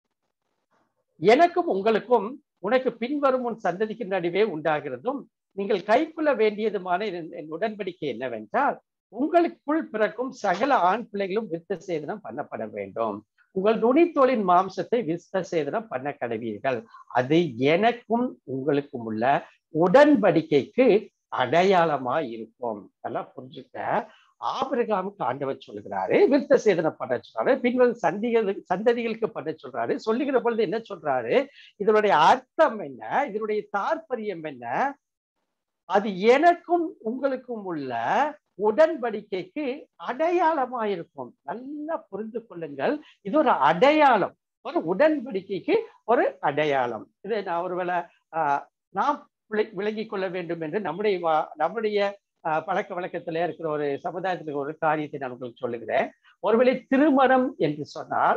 எனக்கும் உங்களுக்கும் உனக்கு பின்வரும் உன் சந்ததிக்கு நடுவே உண்டாகிறதும் நீங்கள் கைக்கொள்ள வேண்டியதுமான என் உடன்படிக்கை என்னவென்றால் உங்களுக்குள் பிறக்கும் சகல ஆண் பிள்ளைகளும் விருத்த சேதனம் பண்ணப்பட வேண்டும் உங்கள் நுனித்தோலின் மாம்சத்தை விருத்த சேதனம் பண்ண கடவீர்கள் அது எனக்கும் உங்களுக்கும் உள்ள உடன்படிக்கைக்கு அடையாளமா இருக்கும் நல்லா புரிஞ்சுக்க ஆபிரகாமுக்கு ஆண்டவர் சொல்லுகிறாரு விருத்த சேதனம் பண்ண சொல்றாரு பின்வரும் சந்திகளுக்கு சந்ததிகளுக்கு பண்ண சொல்றாரு சொல்லுகிற பொழுது என்ன சொல்றாரு இதனுடைய அர்த்தம் என்ன இதனுடைய தாற்பயம் என்ன அது எனக்கும் உங்களுக்கும் உள்ள உடன்படிக்கைக்கு அடையாளமா இருக்கும் நல்லா புரிந்து கொள்ளுங்கள் இது ஒரு அடையாளம் ஒரு உடன்படிக்கைக்கு ஒரு அடையாளம் இதை நான் ஒருவேளை ஆஹ் நாம் விளங்கிக் கொள்ள வேண்டும் என்று நம்முடைய நம்முடைய பழக்க வழக்கத்துல இருக்கிற ஒரு சமுதாயத்துல ஒரு காரியத்தை நான் உங்களுக்கு சொல்லுகிறேன் ஒருவேளை திருமணம் என்று சொன்னால்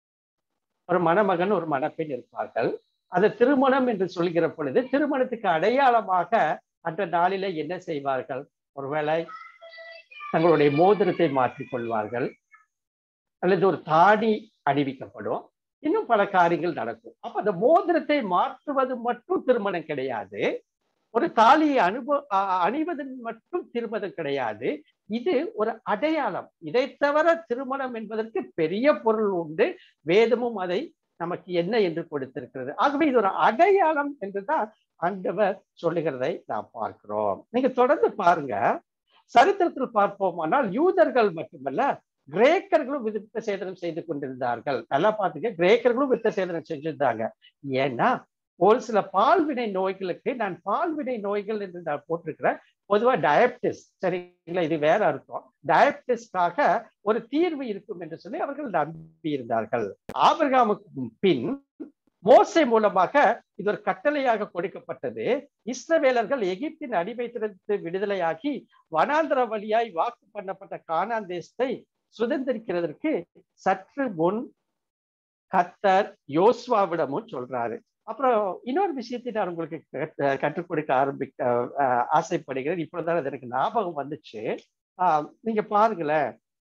ஒரு மணமகன் ஒரு மணப்பெண் இருப்பார்கள் அது திருமணம் என்று சொல்கிற பொழுது திருமணத்துக்கு அடையாளமாக அந்த நாளில என்ன செய்வார்கள் ஒருவேளை தங்களுடைய மோதிரத்தை மாற்றிக் கொள்வார்கள் அல்லது ஒரு தாடி அணிவிக்கப்படும் இன்னும் பல காரியங்கள் நடக்கும் அப்ப அந்த மோதிரத்தை மாற்றுவது மட்டும் திருமணம் கிடையாது ஒரு தாலியை அனுபவ அணிவது மட்டும் திருமணம் கிடையாது இது ஒரு அடையாளம் இதை தவிர திருமணம் என்பதற்கு பெரிய பொருள் உண்டு வேதமும் அதை நமக்கு என்ன என்று கொடுத்திருக்கிறது ஆகவே இது ஒரு அடையாளம் என்றுதான் ஆண்டவர் சொல்லுகிறதை நாம் பார்க்கிறோம் நீங்க தொடர்ந்து பாருங்க சரித்திரத்தில் பார்ப்போமானால் யூதர்கள் மட்டுமல்ல கிரேக்கர்களும் விருத்த சேதனம் செய்து கொண்டிருந்தார்கள் நல்லா பார்த்துக்க கிரேக்கர்களும் விருத்த சேதனம் செஞ்சிருந்தாங்க ஏன்னா ஒரு சில பால்வினை நோய்களுக்கு நான் பால்வினை நோய்கள் என்று நான் போட்டிருக்கிறேன் பொதுவா டயபிட்டிஸ் சரிங்களா இது வேற அர்த்தம் டயபிட்டிஸ்க்காக ஒரு தீர்வு இருக்கும் என்று சொல்லி அவர்கள் நம்பி இருந்தார்கள் ஆபிரகாமுக்கு பின் மோசை மூலமாக இது ஒரு கட்டளையாக கொடுக்கப்பட்டது இஸ்ரவேலர்கள் எகிப்தின் அடிமைத்திலிருந்து விடுதலையாகி வனாந்திர வழியாய் வாக்கு பண்ணப்பட்ட கானான் தேசத்தை சுதந்திரிக்கிறதற்கு சற்று முன் கத்தர் யோஸ்வாவிடமும் சொல்றாரு அப்புறம் இன்னொரு விஷயத்தை நான் உங்களுக்கு கற்றுக் கொடுக்க ஆரம்பிக்க ஆசைப்படுகிறேன் இப்பொழுதுதான் அது எனக்கு ஞாபகம் வந்துச்சு ஆஹ் நீங்க பாருங்களேன்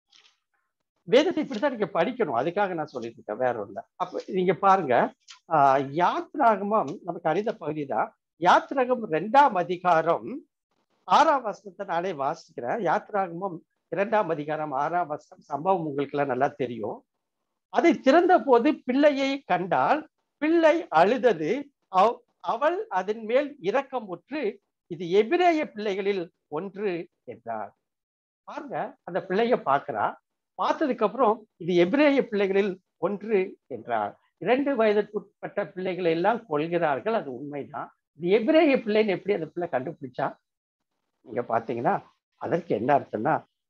வேதத்தை இப்படித்தான் நீங்க படிக்கணும் அதுக்காக நான் சொல்லிட்டு இருக்கேன் வேற ஒண்ணு அப்ப நீங்க பாருங்க ஆஹ் யாத்ராகமம் நமக்கு அறிந்த பகுதி தான் யாத்ராகம் ரெண்டாம் அதிகாரம் ஆறாம் வசனத்தை நானே வாசிக்கிறேன் யாத்ராகமம் இரண்டாம் அதிகாரம் ஆறாம் வசனம் சம்பவம் உங்களுக்கு எல்லாம் நல்லா தெரியும் அதை திறந்த போது பிள்ளையை கண்டால் பிள்ளை அழுதது அவள் அதன் மேல் இரக்கம் உற்று இது எபிரேய பிள்ளைகளில் ஒன்று என்றார் பாருங்க அந்த பிள்ளைய பார்க்கிறா பார்த்ததுக்கு அப்புறம் இது எபிரேய பிள்ளைகளில் ஒன்று என்றார் இரண்டு வயதுக்குட்பட்ட பிள்ளைகளை எல்லாம் கொள்கிறார்கள் அது உண்மைதான் இது எபிரேய பிள்ளைன்னு எப்படி அந்த பிள்ளை கண்டுபிடிச்சா நீங்க பாத்தீங்கன்னா அதற்கு என்ன அர்த்தம்னா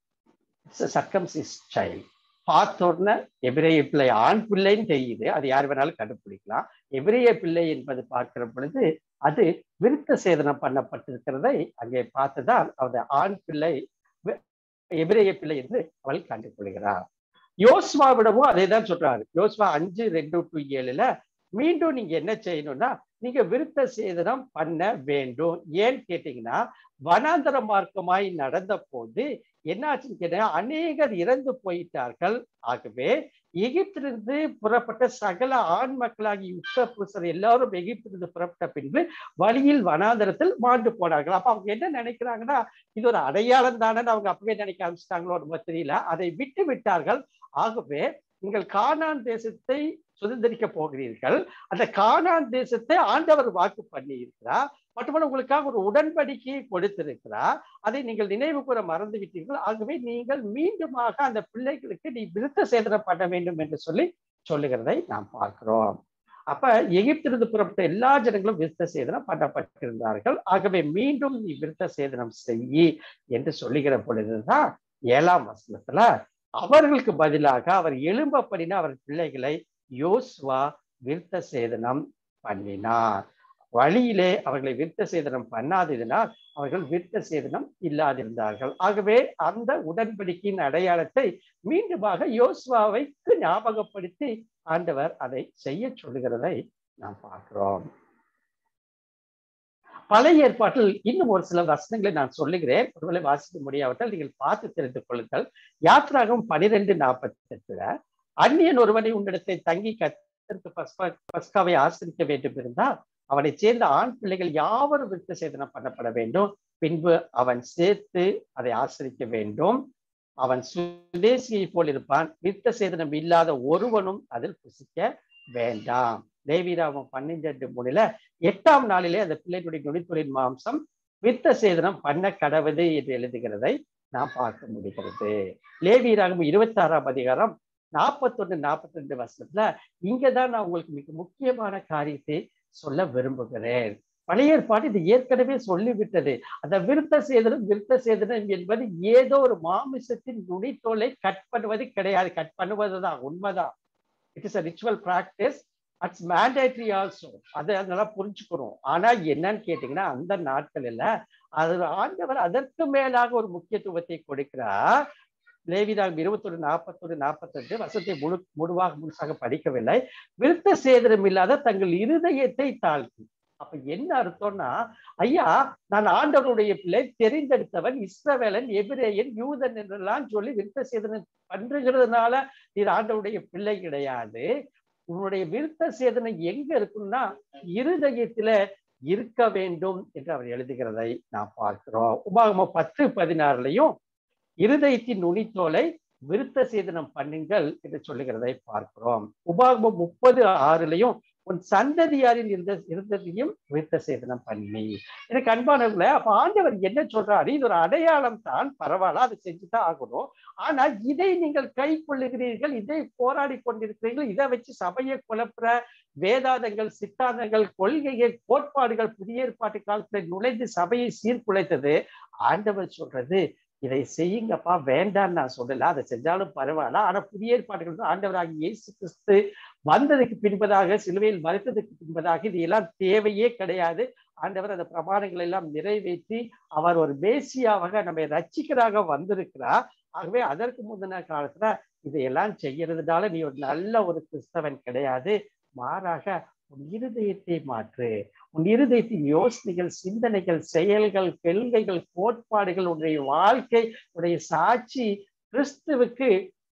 சர்க்கம்சிஸ் சைல்ட் பார்த்தோன்ன எபிரேய பிள்ளை ஆண் பிள்ளைன்னு தெரியுது அது யார் வேணாலும் கண்டுபிடிக்கலாம் எபிரேய பிள்ளை என்பது பார்க்கிற பொழுது அது விருத்த சேதனம் பண்ணப்பட்டிருக்கிறதை அங்கே பார்த்துதான் அந்த ஆண் பிள்ளை எபிரேய பிள்ளை என்று அவள் கண்டுகொள்கிறார் யோஸ்வாவிடமும் அதே தான் சொல்றாரு யோஸ்வா அஞ்சு ரெண்டு டு ஏழுல மீண்டும் நீங்க என்ன செய்யணும்னா நீங்க விருத்த சேதனம் பண்ண வேண்டும் ஏன்னு கேட்டீங்கன்னா வனாந்தர மார்க்கமாய் நடந்த போது என்னாச்சுன்னு கேட்டா அநேகர் இறந்து போயிட்டார்கள் ஆகவே எகிப்திலிருந்து புறப்பட்ட சகல ஆண் மக்களாகி யுத்த புருஷர் எல்லாரும் எகிப்திலிருந்து புறப்பட்ட பின்பு வழியில் வனாந்தரத்தில் மாண்டு போனார்கள் அப்ப அவங்க என்ன நினைக்கிறாங்கன்னா இது ஒரு அடையாளம் தானே அவங்க அப்பவே நினைக்க ஆரம்பிச்சிட்டாங்களோ நம்ம தெரியல அதை விட்டு விட்டார்கள் ஆகவே நீங்கள் கானான் தேசத்தை சுதந்திரிக்க போகிறீர்கள் அந்த கானான் தேசத்தை ஆண்டவர் வாக்கு பண்ணி இருக்கிறார் மட்டுமல்ல உங்களுக்காக ஒரு உடன்படிக்கையை கொடுத்திருக்கிறார் அதை நீங்கள் நினைவு கூற மறந்து விட்டீர்கள் ஆகவே நீங்கள் மீண்டுமாக அந்த பிள்ளைகளுக்கு நீ விருத்த சேதனம் பண்ண வேண்டும் என்று சொல்லி சொல்லுகிறதை நாம் பார்க்கிறோம் அப்ப எகிப்திலிருந்து புறப்பட்ட எல்லா ஜனங்களும் விருத்த சேதனம் பண்ணப்பட்டிருந்தார்கள் ஆகவே மீண்டும் நீ விருத்த சேதனம் செய்யி என்று சொல்லுகிற பொழுதுதான் ஏழாம் வசனத்துல அவர்களுக்கு பதிலாக அவர் எழும்ப பண்ணின அவர் பிள்ளைகளை யோஸ்வா விருத்த சேதனம் பண்ணினார் வழியிலே அவர்களை விருத்த சேதனம் பண்ணாததினால் அவர்கள் விருத்த சேதனம் இல்லாதிருந்தார்கள் ஆகவே அந்த உடன்படிக்கையின் அடையாளத்தை மீண்டுமாக யோசுவாவைக்கு ஞாபகப்படுத்தி ஆண்டவர் அதை செய்ய சொல்லுகிறதை நாம் பார்க்கிறோம் பழைய ஏற்பாட்டில் இன்னும் ஒரு சில வசனங்களை நான் சொல்லுகிறேன் ஒருவேளை வாசிக்க முடியாவிட்டால் நீங்கள் பார்த்து தெரிந்து கொள்ளுங்கள் யாத்ராகம் பனிரெண்டு நாற்பத்தி எட்டுல அந்நியன் ஒருவனை உன்னிடத்தை தங்கி கத்திற்கு பஸ்காவை ஆசிரிக்க வேண்டும் இருந்தால் அவனை சேர்ந்த ஆண் பிள்ளைகள் யாவரும் விருத்த சேதனம் பண்ணப்பட வேண்டும் பின்பு அவன் சேர்த்து அதை ஆசிரிக்க வேண்டும் அவன் சுதேசியை போல் இருப்பான் விருத்த சேதனம் இல்லாத ஒருவனும் அதில் புசிக்க வேண்டாம் தேவிராமம் பன்னெண்டு மூணுல எட்டாம் நாளிலே அந்த பிள்ளைகளுடைய நுனித்துளின் மாம்சம் வித்த சேதனம் பண்ண கடவுது என்று எழுதுகிறதை நாம் பார்க்க முடிகிறது லேவியராகம் இருபத்தி ஆறாம் அதிகாரம் நாற்பத்தொன்னு நாற்பத்தி ரெண்டு வருஷத்துல இங்கதான் நான் உங்களுக்கு மிக முக்கியமான காரியத்தை சொல்ல விரும்புகிறேன் பழைய ஏற்பாடு இது ஏற்கனவே சொல்லிவிட்டது அந்த விருத்த சேதனம் விருத்த சேதனம் என்பது ஏதோ ஒரு மாமிசத்தின் நுனித்தோலை கட் பண்ணுவது கிடையாது கட் பண்ணுவதுதான் உண்மைதான் it is a ritual practice it's mandatory also அதை நல்லா புரிஞ்சுக்கிறோம் ஆனா என்னன்னு கேட்டீங்கன்னா அந்த நாட்களில் அது ஆண்டவர் அதற்கு மேலாக ஒரு முக்கியத்துவத்தை கொடுக்கிறார் லேவிதாம் இருபத்தொரு நாற்பத்தொரு நாற்பத்தெட்டு வசத்தை முழு முழுவாக முழுசாக படிக்கவில்லை விருத்த சேதனம் இல்லாத தங்கள் இருதயத்தை தாழ்த்தி அப்ப என்ன அர்த்தம்னா ஐயா நான் ஆண்டவருடைய பிள்ளை தெரிந்தெடுத்தவன் இஸ்ரவேலன் எபிரேயன் யூதன் என்றெல்லாம் சொல்லி விருத்த சேதனம் பண்றதுனால இது ஆண்டவருடைய பிள்ளை கிடையாது உன்னுடைய விருத்த சேதனம் எங்க இருக்குன்னா இருதயத்துல இருக்க வேண்டும் என்று அவர் எழுதுகிறதை நாம் பார்க்கிறோம் உபாகம பத்து பதினாறுலையும் இருதயத்தின் நுனித்தோலை விருத்த சேதனம் பண்ணுங்கள் என்று சொல்லுகிறதை பார்க்கிறோம் உபாகமம் முப்பது ஆறுலையும் உன் சந்ததியாரில் இருந்த இருந்ததையும் விருத்த சேதனம் பண்ணி எனக்கு அன்பானவர்கள அப்ப ஆண்டவர் என்ன சொல்றாரு இது ஒரு அடையாளம் தான் பரவாயில்ல அதை செஞ்சுதான் ஆகணும் ஆனா இதை நீங்கள் கை கொள்ளுகிறீர்கள் இதை போராடி கொண்டிருக்கிறீர்கள் இதை வச்சு சபையை குழப்புற வேதாந்தங்கள் சித்தாந்தங்கள் கொள்கைகள் கோட்பாடுகள் புதிய ஏற்பாட்டு காலத்துல நுழைந்து சபையை சீர்குலைத்தது ஆண்டவர் சொல்றது இதை செய்யுங்கப்பா வேண்டான்னு நான் சொல்லல அதை செஞ்சாலும் பரவாயில்ல ஆனா புதிய ஏற்பாடுகள் ஆண்டவராகி இயேசு கிறிஸ்து வந்ததுக்கு பின்பதாக சிலுவையில் மறைத்ததுக்கு பின்பதாக இது எல்லாம் தேவையே கிடையாது ஆண்டவர் அந்த பிரமாணங்களை எல்லாம் நிறைவேற்றி அவர் ஒரு மேசியாவாக நம்மை ரட்சிக்கராக வந்திருக்கிறார் ஆகவே அதற்கு முந்தின காலத்துல இதையெல்லாம் செய்யறதுனால நீ ஒரு நல்ல ஒரு கிறிஸ்தவன் கிடையாது மாறாக உன் இருதயத்தை மாற்று உன் இருதயத்தின் யோசனைகள் சிந்தனைகள் செயல்கள் கொள்கைகள் கோட்பாடுகள் உன்னுடைய வாழ்க்கை உடைய சாட்சி கிறிஸ்துவுக்கு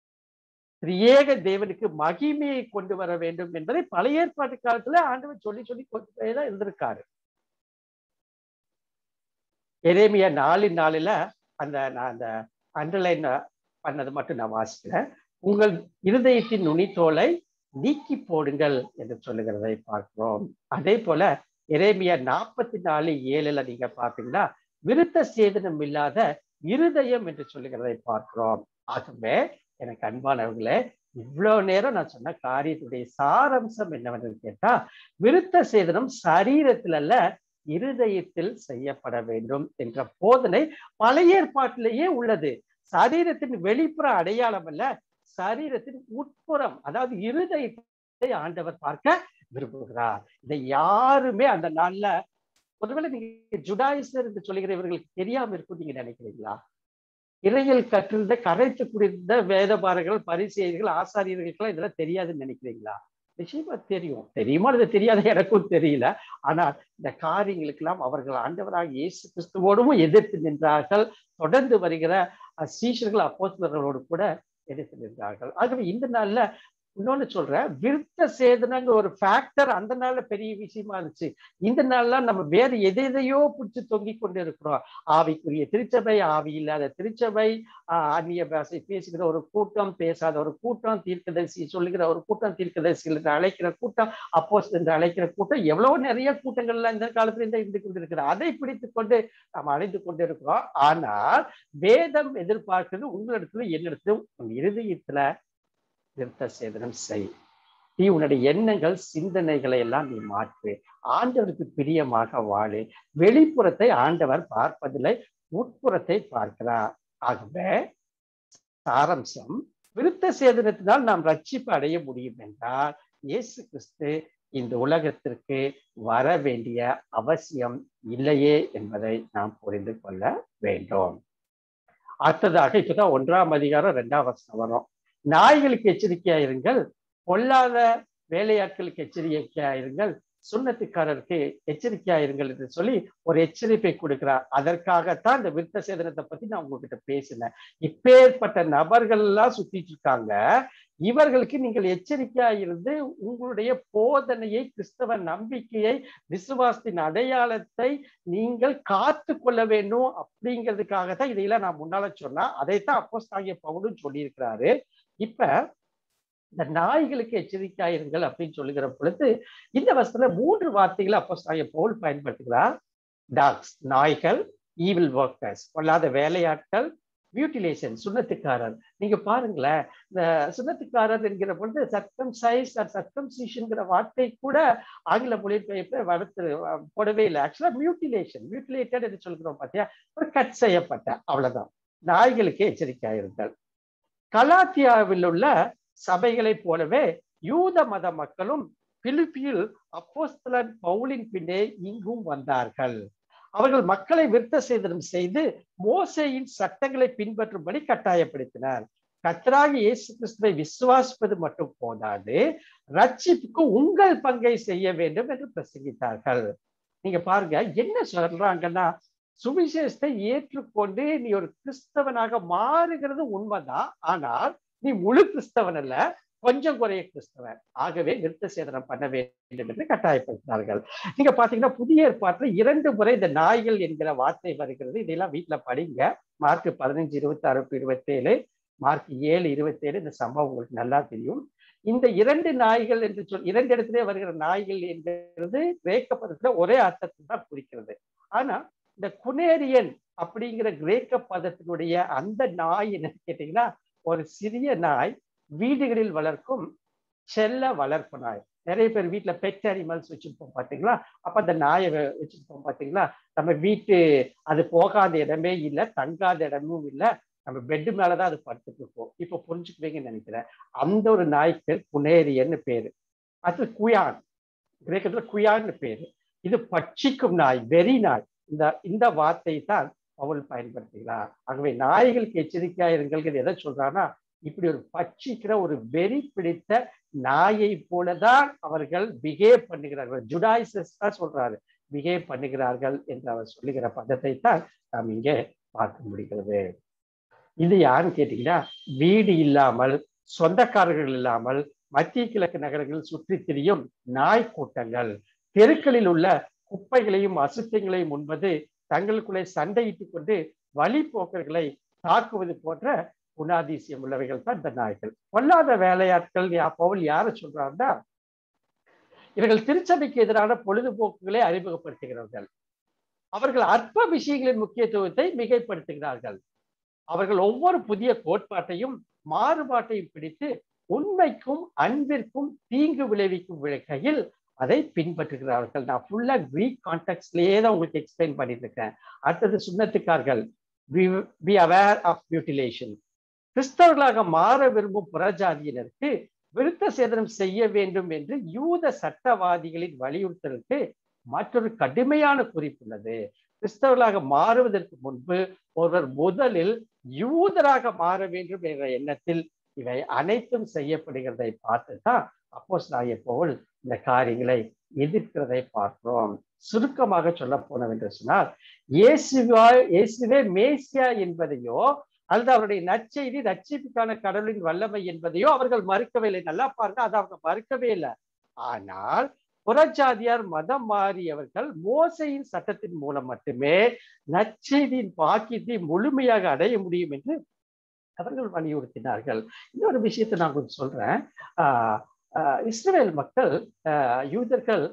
திரியேக தேவனுக்கு மகிமையை கொண்டு வர வேண்டும் என்பதை பழைய ஏற்பாட்டு காலத்துல ஆண்டவர் சொல்லி சொல்லி கொண்டு தான் இருந்திருக்காரு எரேமியா நாலு நாளில அந்த நான் அந்த அண்டர்லைன் பண்ணது மட்டும் நான் வாசிக்கிறேன் உங்கள் இருதயத்தின் நுனித்தோலை நீக்கி போடுங்கள் என்று சொல்லுகிறதை பார்க்கிறோம் அதே போல எரேமியா நாற்பத்தி நாலு ஏழுல நீங்க பாத்தீங்கன்னா விருத்த சேதனம் இல்லாத இருதயம் என்று சொல்லுகிறதை பார்க்கிறோம் ஆகவே எனக்கு அன்பானவர்களே இவ்வளவு நேரம் நான் சொன்ன காரியத்துடைய சாரம்சம் என்னவென்று கேட்டா விருத்த சேதனம் சரீரத்தில் அல்ல இருதயத்தில் செய்யப்பட வேண்டும் என்ற போதனை பழைய ஏற்பாட்டிலேயே உள்ளது சரீரத்தின் வெளிப்புற அடையாளம் அல்ல சரீரத்தின் உட்புறம் அதாவது இருதயத்தை ஆண்டவர் பார்க்க விரும்புகிறார் இதை யாருமே அந்த நாள்ல ஒருவேளை நீங்க ஜுடாயிசர் என்று சொல்லுகிறவர்களுக்கு தெரியாம இருக்கும் நீங்க நினைக்கிறீங்களா இறையில் கற்றிருந்த கரைத்து குடிந்த வேதபாரர்கள் பரிசெய்திகள் ஆசாரியர்களுக்கெல்லாம் இதெல்லாம் தெரியாதுன்னு நினைக்கிறீங்களா நிச்சயமா தெரியும் தெரியுமா அது தெரியாத எனக்கும் தெரியல ஆனால் இந்த காரியங்களுக்கெல்லாம் அவர்கள் ஆண்டவராக இயேசு கிறிஸ்துவோடும் எதிர்த்து நின்றார்கள் தொடர்ந்து வருகிற சீஷர்கள் அப்போஸ்தலர்களோடு கூட எதிர்த்து நின்றார்கள் ஆகவே இந்த நாள்ல இன்னொன்னு சொல்றேன் விருத்த சேதனங்கிற ஒரு ஃபேக்டர் அந்த நாள்ல பெரிய விஷயமா இருந்துச்சு இந்த நாள்லாம் நம்ம வேற எதை எதையோ பிடிச்சி தொங்கிக் கொண்டு இருக்கிறோம் ஆவிக்குரிய திருச்சபை ஆவி இல்லாத திருச்சபை ஆஹ் அந்நிய பாஷை பேசுகிற ஒரு கூட்டம் பேசாத ஒரு கூட்டம் தீர்க்கதரிசி சொல்லுகிற ஒரு கூட்டம் தீர்க்கதரிசி என்று அழைக்கிற கூட்டம் அப்போஸ் என்று அழைக்கிற கூட்டம் எவ்வளவு நிறைய கூட்டங்கள்ல இந்த காலத்துல இந்த இருந்து கொண்டிருக்கிற அதை பிடித்து கொண்டு நாம் அடைந்து கொண்டு இருக்கிறோம் ஆனால் வேதம் எதிர்பார்க்கிறது உங்களிடத்துல என்னிடத்திலும் உன் இருதயத்துல விருத்த சேதனம் செய் நீ உன்னுடைய எண்ணங்கள் சிந்தனைகளை எல்லாம் நீ மாற்று ஆண்டவருக்கு பிரியமாக வாழு வெளிப்புறத்தை ஆண்டவர் பார்ப்பதில்லை உட்புறத்தை பார்க்கிறார் ஆகவே சாரம்சம் விருத்த சேதனத்தினால் நாம் ரட்சிப்பு அடைய முடியும் என்றால் இயேசு கிறிஸ்து இந்த உலகத்திற்கு வர வேண்டிய அவசியம் இல்லையே என்பதை நாம் புரிந்து கொள்ள வேண்டும் அடுத்ததாக இப்பதான் ஒன்றாம் அதிகாரம் ரெண்டாம் வருஷம் வரும் நாய்களுக்கு எச்சரிக்கையா இருங்கள் பொல்லாத வேலையாட்களுக்கு எச்சரிக்கையா இருங்கள் சுண்ணத்துக்காரருக்கு எச்சரிக்கையா இருங்கள் என்று சொல்லி ஒரு எச்சரிப்பை கொடுக்கிறார் அதற்காகத்தான் இந்த விருத்த சேதனத்தை பத்தி நான் உங்ககிட்ட பேசினேன் இப்பேற்பட்ட நபர்கள் எல்லாம் சுத்திட்டு இருக்காங்க இவர்களுக்கு நீங்கள் எச்சரிக்கையா இருந்து உங்களுடைய போதனையை கிறிஸ்தவ நம்பிக்கையை விசுவாசத்தின் அடையாளத்தை நீங்கள் காத்து கொள்ள வேண்டும் அப்படிங்கிறதுக்காக தான் இதையெல்லாம் நான் முன்னால சொன்னா அதைத்தான் அப்போஸ் ஆகிய பவுலும் சொல்லியிருக்கிறாரு இப்ப இந்த நாய்களுக்கு எச்சரிக்கையா இருங்கள் அப்படின்னு சொல்லுகிற பொழுது இந்த வருஷத்துல மூன்று வார்த்தைகளை அப்போஸ் ஆகிய பவுல் பயன்படுத்துகிறார் டாக்ஸ் நாய்கள் ஈவில் ஒர்க்கர்ஸ் கொள்ளாத வேலையாட்கள் மியூட்டிலேஷன் சுண்ணத்துக்காரர் நீங்க பாருங்களேன் இந்த சுண்ணத்துக்காரர் என்கிற பொழுது சர்க்கம் சைஸ் சர்க்கம்சிஷன்ங்கிற வார்த்தை கூட ஆங்கில மொழிபெயர்ப்பு வளர்த்து போடவே இல்லை ஆக்சுவலா மியூட்டிலேஷன் மியூட்டிலேட்டட் என்று சொல்கிறோம் பார்த்தியா ஒரு கட் செய்யப்பட்ட அவ்வளவுதான் நாய்களுக்கு எச்சரிக்கையா இருங்கள் கலாத்தியாவில் உள்ள சபைகளைப் போலவே யூத மத மக்களும் பிலிப்பியில் அப்போஸ்தலன் பவுலின் பின்னே இங்கும் வந்தார்கள் அவர்கள் மக்களை விருத்த சேதனம் செய்து மோசையின் சட்டங்களை பின்பற்றும்படி கட்டாயப்படுத்தினார் கத்தராகி இயேசு கிறிஸ்துவை விசுவாசிப்பது மட்டும் போதாது ரட்சிப்புக்கு உங்கள் பங்கை செய்ய வேண்டும் என்று பிரசங்கித்தார்கள் நீங்க பாருங்க என்ன சொல்றாங்கன்னா சுவிசேஷத்தை ஏற்றுக்கொண்டு நீ ஒரு கிறிஸ்தவனாக மாறுகிறது உண்மைதான் ஆனால் நீ முழு கிறிஸ்தவன் அல்ல கொஞ்சம் குறைய கிறிஸ்தவன் ஆகவே நிறுத்த சேதனம் பண்ண வேண்டும் என்று கட்டாயப்படுத்தினார்கள் நீங்க பாத்தீங்கன்னா புதிய ஏற்பாட்டுல இரண்டு முறை இந்த நாய்கள் என்கிற வார்த்தை வருகிறது இதெல்லாம் வீட்டுல படிங்க மார்க் பதினஞ்சு இருபத்தி ஆறு இருபத்தி ஏழு மார்க் ஏழு இருபத்தி ஏழு இந்த சம்பவம் உங்களுக்கு நல்லா தெரியும் இந்த இரண்டு நாய்கள் என்று சொல் இரண்டு இடத்திலே வருகிற நாய்கள் என்கிறது கிரேக்க பதத்துல ஒரே அர்த்தத்தை தான் குறிக்கிறது ஆனா இந்த குனேரியன் அப்படிங்கிற கிரேக்க பதத்தினுடைய அந்த நாய் என்னன்னு கேட்டீங்கன்னா ஒரு சிறிய நாய் வீடுகளில் வளர்க்கும் செல்ல வளர்ப்பு நாய் நிறைய பேர் வீட்டுல பெட் அனிமல்ஸ் வச்சிருப்போம் பாத்தீங்களா அப்ப அந்த நாயை வச்சிருப்போம் பாத்தீங்களா நம்ம வீட்டு அது போகாத இடமே இல்லை தங்காத இடமும் இல்லை நம்ம பெட்டு மேலதான் அது படுத்துட்டு இருப்போம் இப்ப புரிஞ்சுக்குவீங்கன்னு நினைக்கிறேன் அந்த ஒரு நாய்க்கு புனேரியன்னு பேரு அது குயான் கிரேக்கத்துல குயான்னு பேரு இது பட்சிக்கும் நாய் வெறி நாய் இந்த இந்த வார்த்தை தான் அவள் பயன்படுத்துகிறார் ஆகவே நாய்களுக்கு எச்சரிக்கையா இருங்கள் எதை சொல்றான்னா இப்படி ஒரு பட்சிக்கிற ஒரு வெறி பிடித்த நாயை போலதான் அவர்கள் பிஹேவ் பண்ணுகிறார்கள் ஜுடாய்சஸ் தான் சொல்றாரு பிஹேவ் பண்ணுகிறார்கள் என்று அவர் சொல்லுகிற பதத்தை தான் நாம் இங்கே பார்க்க முடிகிறது இது யாருன்னு கேட்டீங்கன்னா வீடு இல்லாமல் சொந்தக்காரர்கள் இல்லாமல் மத்திய கிழக்கு நகரங்களில் சுற்றி திரியும் நாய் கூட்டங்கள் தெருக்களில் உள்ள குப்பைகளையும் அசுத்தங்களையும் உண்பது தங்களுக்குள்ளே சண்டையிட்டுக் கொண்டு வழிபோக்கர்களை தாக்குவது போன்ற குணாதிசயம் உள்ளவைகள் தான் இந்த நாய்கள் பொல்லாத வேலையாட்கள் பவுல் யார சொல்றாருன்னா இவர்கள் திருச்சபைக்கு எதிரான பொழுதுபோக்குகளை அறிமுகப்படுத்துகிறார்கள் அவர்கள் அற்ப விஷயங்களின் முக்கியத்துவத்தை மிகைப்படுத்துகிறார்கள் அவர்கள் ஒவ்வொரு புதிய கோட்பாட்டையும் மாறுபாட்டையும் பிடித்து உண்மைக்கும் அன்பிற்கும் தீங்கு விளைவிக்கும் விளக்கையில் அதை பின்பற்றுகிறார்கள் நான் ஃபுல்லா கிரீக் கான்டெக்ட்லயே தான் உங்களுக்கு எக்ஸ்பிளைன் பண்ணிட்டு இருக்கேன் அடுத்தது சுண்ணத்துக்கார்கள் பி அவேர் ஆஃப் மியூட்டிலேஷன் கிறிஸ்தவர்களாக மாற விரும்பும் புறஜாதியினருக்கு விருத்த சேதனம் செய்ய வேண்டும் என்று யூத சட்டவாதிகளின் வலியுறுத்தலுக்கு மற்றொரு கடுமையான குறிப்புள்ளது கிறிஸ்தவர்களாக மாறுவதற்கு முன்பு ஒருவர் முதலில் யூதராக மாற வேண்டும் என்ற எண்ணத்தில் இவை அனைத்தும் செய்யப்படுகிறதை பார்த்து தான் அப்போஸ் நாய போல் இந்த காரியங்களை எதிர்க்கிறதை பார்க்கிறோம் சுருக்கமாக சொல்ல போனவென்று சொன்னால் இயேசுவா இயேசுவே மேசியா என்பதையோ அல்லது அவருடைய நற்செய்தி ரட்சிப்புக்கான கடவுளின் வல்லமை என்பதையோ அவர்கள் மறுக்கவில்லை நல்லா பாருங்க அதை அவங்க மறுக்கவே இல்லை ஆனால் புறஜாதியார் மதம் மாறியவர்கள் மோசையின் சட்டத்தின் மூலம் மட்டுமே நற்செய்தியின் பாக்கியத்தை முழுமையாக அடைய முடியும் என்று அவர்கள் வலியுறுத்தினார்கள் இன்னொரு விஷயத்தை நான் கொஞ்சம் சொல்றேன் ஆஹ் இஸ்ரேல் மக்கள் யூதர்கள்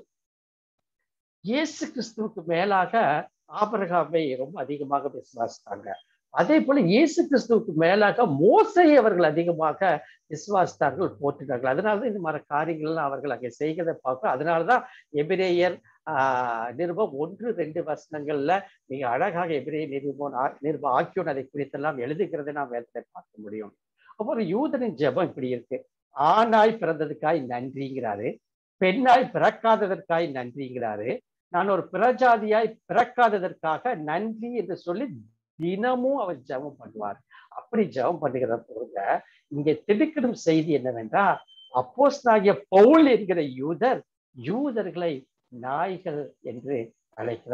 இயேசு கிறிஸ்துவுக்கு மேலாக ஆபரகாமை ரொம்ப அதிகமாக விசுவாசித்தாங்க அதே போல இயேசு கிறிஸ்துவுக்கு மேலாக மோசையை அவர்கள் அதிகமாக விசுவாசித்தார்கள் போற்றினார்கள் அதனாலதான் இந்த மாதிரி காரியங்கள்லாம் அவர்கள் அங்கே செய்கிறதை பார்க்கிறோம் அதனாலதான் எபிரேயர் ஆஹ் நிருபம் ஒன்று ரெண்டு வசனங்கள்ல மிக அழகாக எபிரேய நிருபம் நிருப ஆக்கியோன் அதை குறித்தெல்லாம் எழுதுகிறதை நாம் வேதத்தை பார்க்க முடியும் அப்போ ஒரு யூதனின் ஜெபம் இப்படி இருக்கு ஆணாய் பிறந்ததுக்காய் நன்றிங்கிறாரு பெண்ணாய் பிறக்காததற்காய் நன்றிங்கிறாரு நான் ஒரு பிரஜாதியாய் பிறக்காததற்காக நன்றி என்று சொல்லி தினமும் அவர் ஜெபம் பண்ணுவார் அப்படி ஜெபம் பண்ணுகிற பொருங்க இங்கே திடுக்கிடும் செய்தி என்னவென்றால் அப்போஸ் நாகிய பவுல் என்கிற யூதர் யூதர்களை நாய்கள் என்று அழைக்கிறார்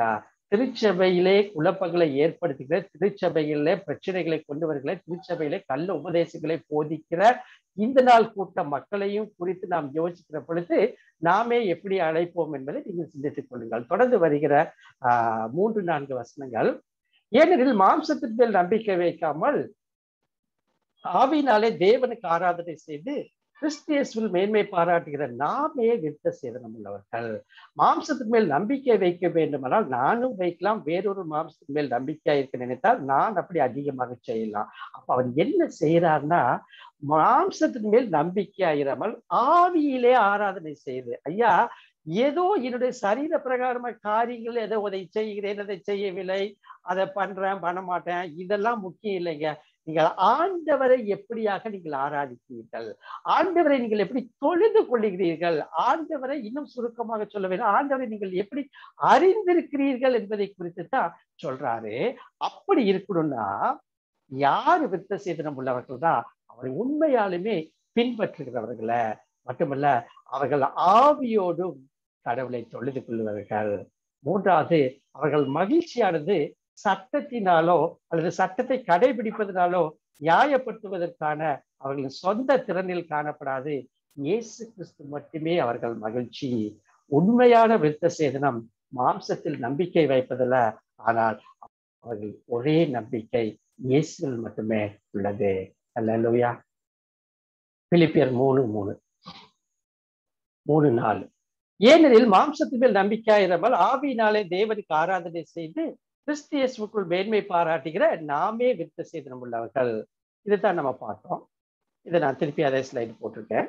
திருச்சபையிலே குழப்பங்களை ஏற்படுத்துகிற திருச்சபையிலே பிரச்சனைகளை கொண்டு வருகிற திருச்சபையிலே கள்ள உபதேசங்களை போதிக்கிற இந்த நாள் கூட்ட மக்களையும் குறித்து நாம் யோசிக்கிற பொழுது நாமே எப்படி அழைப்போம் என்பதை நீங்கள் சிந்தித்துக் கொள்ளுங்கள் தொடர்ந்து வருகிற ஆஹ் மூன்று நான்கு வசனங்கள் ஏனெனில் மாம்சத்தின் மேல் நம்பிக்கை வைக்காமல் ஆவினாலே தேவனுக்கு ஆராதனை செய்து கிறிஸ்தியஸ்வில் மேன்மை பாராட்டுகிற நாமே விருத்த சேதனம் உள்ளவர்கள் மாம்சத்தின் மேல் நம்பிக்கை வைக்க வேண்டுமானால் நானும் வைக்கலாம் வேறொரு மாம்சத்தின் மேல் நம்பிக்கையா இருக்க நினைத்தால் நான் அப்படி அதிகமாக செய்யலாம் அப்ப அவர் என்ன செய்யறாருன்னா மாம்சத்தின் மேல் நம்பிக்கையாயிராமல் ஆவியிலே ஆராதனை செய்து ஐயா ஏதோ என்னுடைய சரீர பிரகாரமான காரியங்கள் ஏதோ அதை செய்கிறேன் அதை செய்யவில்லை அதை பண்றேன் பண்ண மாட்டேன் இதெல்லாம் முக்கியம் இல்லைங்க நீங்கள் ஆண்டவரை எப்படியாக நீங்கள் ஆராதிக்கிறீர்கள் ஆண்டவரை நீங்கள் எப்படி தொழுது கொள்ளுகிறீர்கள் ஆண்டவரை இன்னும் சுருக்கமாக சொல்ல வேண்டும் ஆண்டவரை நீங்கள் எப்படி அறிந்திருக்கிறீர்கள் என்பதை குறித்து தான் சொல்றாரு அப்படி இருக்கணும்னா யாரு விருத்த சேதனம் உள்ளவர்கள் தான் அவரை உண்மையாலுமே பின்பற்றுகிறவர்களை மட்டுமல்ல அவர்கள் ஆவியோடும் கடவுளை தொழுது கொள்வார்கள் மூன்றாவது அவர்கள் மகிழ்ச்சியானது சட்டத்தினாலோ அல்லது சட்டத்தை கடைபிடிப்பதனாலோ நியாயப்படுத்துவதற்கான அவர்களின் சொந்த திறனில் காணப்படாது இயேசு கிறிஸ்து மட்டுமே அவர்கள் மகிழ்ச்சி உண்மையான விருத்த சேதனம் மாம்சத்தில் நம்பிக்கை வைப்பதில்ல ஆனால் அவர்கள் ஒரே நம்பிக்கை இயேசுவில் மட்டுமே உள்ளது அல்லா பிலிப்பியர் மூணு மூணு மூணு நாலு ஏனெனில் மாம்சத்து மேல் நம்பிக்கையாயிராமல் ஆவியினாலே தேவனுக்கு ஆராதனை செய்து கிறிஸ்தியசுக்குள் மேன்மை பாராட்டுகிற நாமே விருத்த சேதனம் உள்ளவர்கள் இதுதான் நம்ம பார்த்தோம் இதை நான் திருப்பி அதே ஸ்லைடு போட்டிருக்கேன்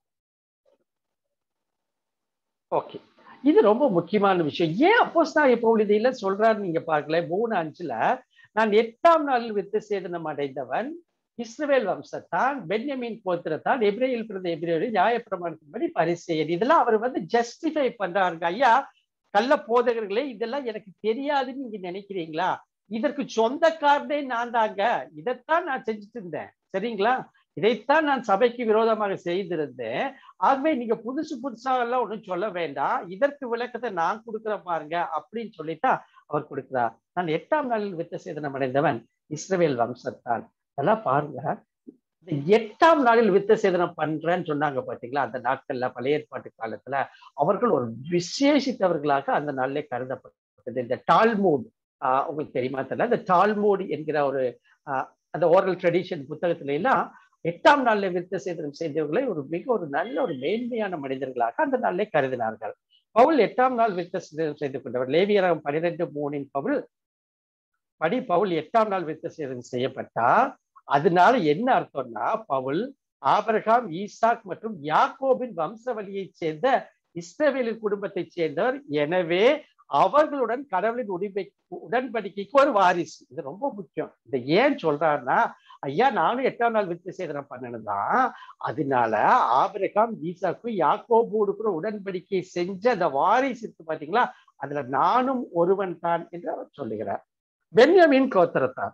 ஓகே இது ரொம்ப முக்கியமான விஷயம் ஏன் அப்போஸ் நான் இப்போ இதில் சொல்றாரு நீங்க பார்க்கல மூணு அஞ்சுல நான் எட்டாம் நாளில் விருத்த சேதனம் அடைந்தவன் இஸ்ரவேல் வம்சத்தான் பென்யமின் கோத்திரத்தான் எப்ரேயில் பிறந்த எப்ரேயில் நியாயப்பிரமாணத்தின்படி பரிசெயர் இதெல்லாம் அவர் வந்து ஜஸ்டிஃபை பண்றாருங்க ஐயா கள்ள போதகர்களே இதெல்லாம் எனக்கு தெரியாதுன்னு நீங்க நினைக்கிறீங்களா இதற்கு சொந்தக்காரனே நான் தாங்க இதைத்தான் நான் செஞ்சுட்டு இருந்தேன் சரிங்களா இதைத்தான் நான் சபைக்கு விரோதமாக செய்திருந்தேன் ஆகவே நீங்க புதுசு புதுசா எல்லாம் ஒன்றும் சொல்ல வேண்டாம் இதற்கு விளக்கத்தை நான் கொடுக்குறேன் பாருங்க அப்படின்னு சொல்லித்தான் அவர் கொடுக்கிறார் நான் எட்டாம் நாளில் வித்த சேதனம் அடைந்தவன் இஸ்ரவேல் வம்சத்தான் அதெல்லாம் பாருங்க இந்த எட்டாம் நாளில் வித்த சேதனம் பண்றேன்னு சொன்னாங்க பாத்தீங்களா அந்த நாட்கள்ல பழைய ஏற்பாட்டு காலத்துல அவர்கள் ஒரு விசேஷித்தவர்களாக அந்த நாளிலே கருதப்பட்டது இந்த டால்மூட் ஆஹ் உங்களுக்கு தெரியுமா தெரியல இந்த டால்மூட் என்கிற ஒரு ஆஹ் அந்த ஓரல் ட்ரெடிஷன் புத்தகத்துல எல்லாம் எட்டாம் நாள்ல விருத்த சேதனம் செய்தவர்களை ஒரு மிக ஒரு நல்ல ஒரு மேன்மையான மனிதர்களாக அந்த நாளிலே கருதினார்கள் பவுல் எட்டாம் நாள் விருத்த சேதனம் செய்து கொண்டவர் லேவியரகம் பனிரெண்டு மூணின் பவுல் படி பவுல் எட்டாம் நாள் விருத்த சேதனம் செய்யப்பட்டா அதனால என்ன அர்த்தம்னா பவுல் ஆபரகாம் ஈசாக் மற்றும் யாக்கோபின் வம்சவழியைச் சேர்ந்த இஸ்ரவேலின் குடும்பத்தைச் சேர்ந்தவர் எனவே அவர்களுடன் கடவுளின் உரிமை உடன்படிக்கைக்கு ஒரு வாரிசு இது ரொம்ப முக்கியம் இதை ஏன் சொல்றாருன்னா ஐயா நானும் எட்டாம் நாள் விருத்த சேதனம் பண்ணணும்தான் அதனால ஆபிரகாம் ஈசாக்கு யாக்கோபோடு கூட உடன்படிக்கை செஞ்ச அந்த வாரிசு இருக்கு பாத்தீங்களா அதுல நானும் ஒருவன் தான் என்று அவர் சொல்லுகிறார் பென்யமின் கோத்திரத்தான்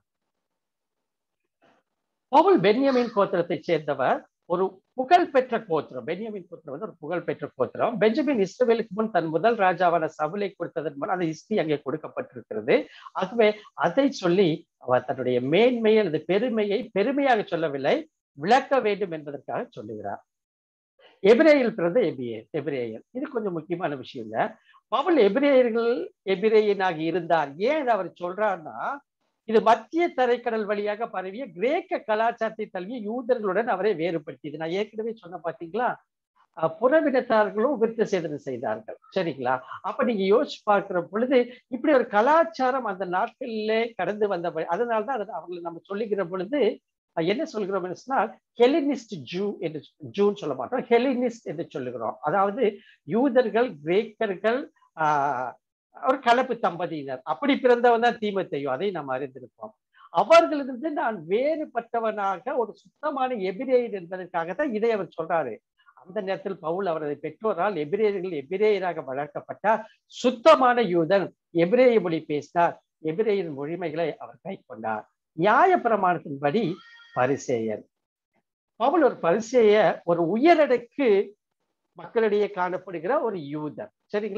பவுல் பென்யமின் கோத்திரத்தை சேர்ந்தவர் ஒரு புகழ்பெற்ற கோத்திரம் பென்யமின் கோத்திரம் வந்து ஒரு புகழ்பெற்ற கோத்திரம் பெஞ்சமின் இஸ்ரவேலுக்கு முன் தன் முதல் ராஜாவான சவுலை கொடுத்ததன் மூலம் அந்த ஹிஸ்டரி அங்கே கொடுக்கப்பட்டிருக்கிறது ஆகவே அதை சொல்லி அவர் தன்னுடைய மேன்மையை அல்லது பெருமையை பெருமையாக சொல்லவில்லை விளக்க வேண்டும் என்பதற்காக சொல்லுகிறார் எபிரேயில் பிறந்த எபிரேயர் எபிரேயர் இது கொஞ்சம் முக்கியமான விஷயங்க பவுல் எபிரேயர்கள் எபிரேயனாக இருந்தார் ஏன் அவர் சொல்றாருன்னா இது மத்திய தரைக்கடல் வழியாக பரவிய கிரேக்க கலாச்சாரத்தை தழுவிய யூதர்களுடன் அவரை வேறுபடுத்தியது நான் ஏற்கனவே சொன்ன பாத்தீங்களா புறவினத்தார்களும் விருத்த சேதனம் செய்தார்கள் சரிங்களா அப்ப நீங்க யோசிச்சு பார்க்கிற பொழுது இப்படி ஒரு கலாச்சாரம் அந்த நாட்களிலே கடந்து வந்த அதனால்தான் அதை அவங்களை நம்ம சொல்லிக்கிற பொழுது என்ன சொல்கிறோம் சொன்னால் ஹெலினிஸ்ட் ஜூ என்று ஜூன்னு சொல்ல மாட்டோம் ஹெலினிஸ்ட் என்று சொல்லுகிறோம் அதாவது யூதர்கள் கிரேக்கர்கள் ஆஹ் ஒரு கலப்பு தம்பதியினர் அப்படி பிறந்தவன் தான் தீமத்தையும் அதை நாம் அறிந்திருப்போம் அவர்களிருந்து நான் வேறுபட்டவனாக ஒரு சுத்தமான எபிரேயர் என்பதற்காகத்தான் இதை அவர் சொல்றாரு அந்த நேரத்தில் பவுல் அவரது பெற்றோரால் எபிரேயர்கள் எபிரேயராக வளர்க்கப்பட்டார் சுத்தமான யூதன் எபிரேய மொழி பேசினார் எபிரேயர் மொழிமைகளை அவர் கை கொண்டார் நியாய பிரமாணத்தின்படி பரிசேயர் பவுல் ஒரு பரிசேய ஒரு உயரடுக்கு மக்களிடையே காணப்படுகிற ஒரு யூதர் சரிங்களா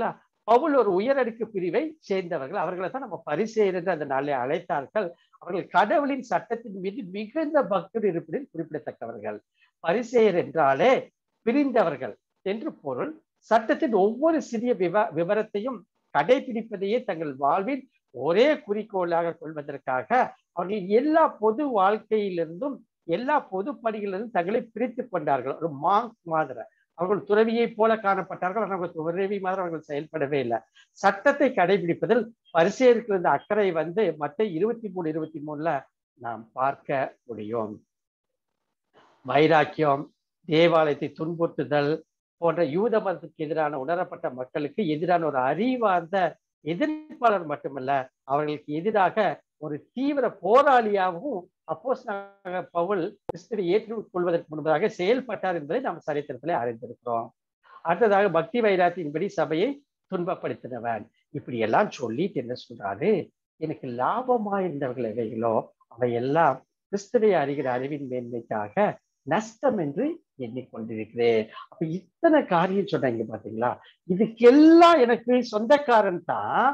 பவுல் ஒரு உயரடுக்கு பிரிவை சேர்ந்தவர்கள் அவர்களை தான் நம்ம பரிசெயர் என்று அந்த நாளில் அழைத்தார்கள் அவர்கள் கடவுளின் சட்டத்தின் மீது மிகுந்த பக்தர் இருப்பதில் குறிப்பிடத்தக்கவர்கள் பரிசெயர் என்றாலே பிரிந்தவர்கள் என்று பொருள் சட்டத்தின் ஒவ்வொரு சிறிய விவ விவரத்தையும் கடைபிடிப்பதையே தங்கள் வாழ்வின் ஒரே குறிக்கோளாக கொள்வதற்காக அவர்கள் எல்லா பொது வாழ்க்கையிலிருந்தும் எல்லா பொது பணிகளிலிருந்தும் தங்களை பிரித்துக் கொண்டார்கள் ஒரு மாங்க் மாதிரி அவர்கள் துறவியை போல காணப்பட்டார்கள் ஆனால் அவர்கள் துறவி மாதிரி அவர்கள் செயல்படவே இல்லை சட்டத்தை கடைபிடிப்பதில் பரிசெயருக்கு இருந்த அக்கறை வந்து மற்ற இருபத்தி மூணு இருபத்தி மூணுல நாம் பார்க்க முடியும் வைராக்கியம் தேவாலயத்தை துன்புறுத்துதல் போன்ற யூத மதத்துக்கு எதிரான உணரப்பட்ட மக்களுக்கு எதிரான ஒரு அறிவார்ந்த எதிர்ப்பாளர் மட்டுமல்ல அவர்களுக்கு எதிராக ஒரு தீவிர போராளியாகவும் அப்போஸ் பவுல் கிறிஸ்துவை ஏற்றுக்கொள்வதற்கு முன்பதாக செயல்பட்டார் என்பதை நாம் சரித்திரத்திலே அறிந்திருக்கிறோம் அடுத்ததாக பக்தி வைராத்தியின்படி சபையை துன்பப்படுத்தினவன் இப்படி எல்லாம் சொல்லிட்டு என்ன சொல்றாரு எனக்கு லாபமா இருந்தவர்கள் எவைகளோ அவையெல்லாம் கிறிஸ்துவை அறிகிற அறிவின் மேன்மைக்காக நஷ்டம் என்று எண்ணிக்கொண்டிருக்கிறேன் அப்ப இத்தனை காரியம் சொன்னாங்க பாத்தீங்களா இதுக்கெல்லாம் எனக்கு சொந்தக்காரன் தான்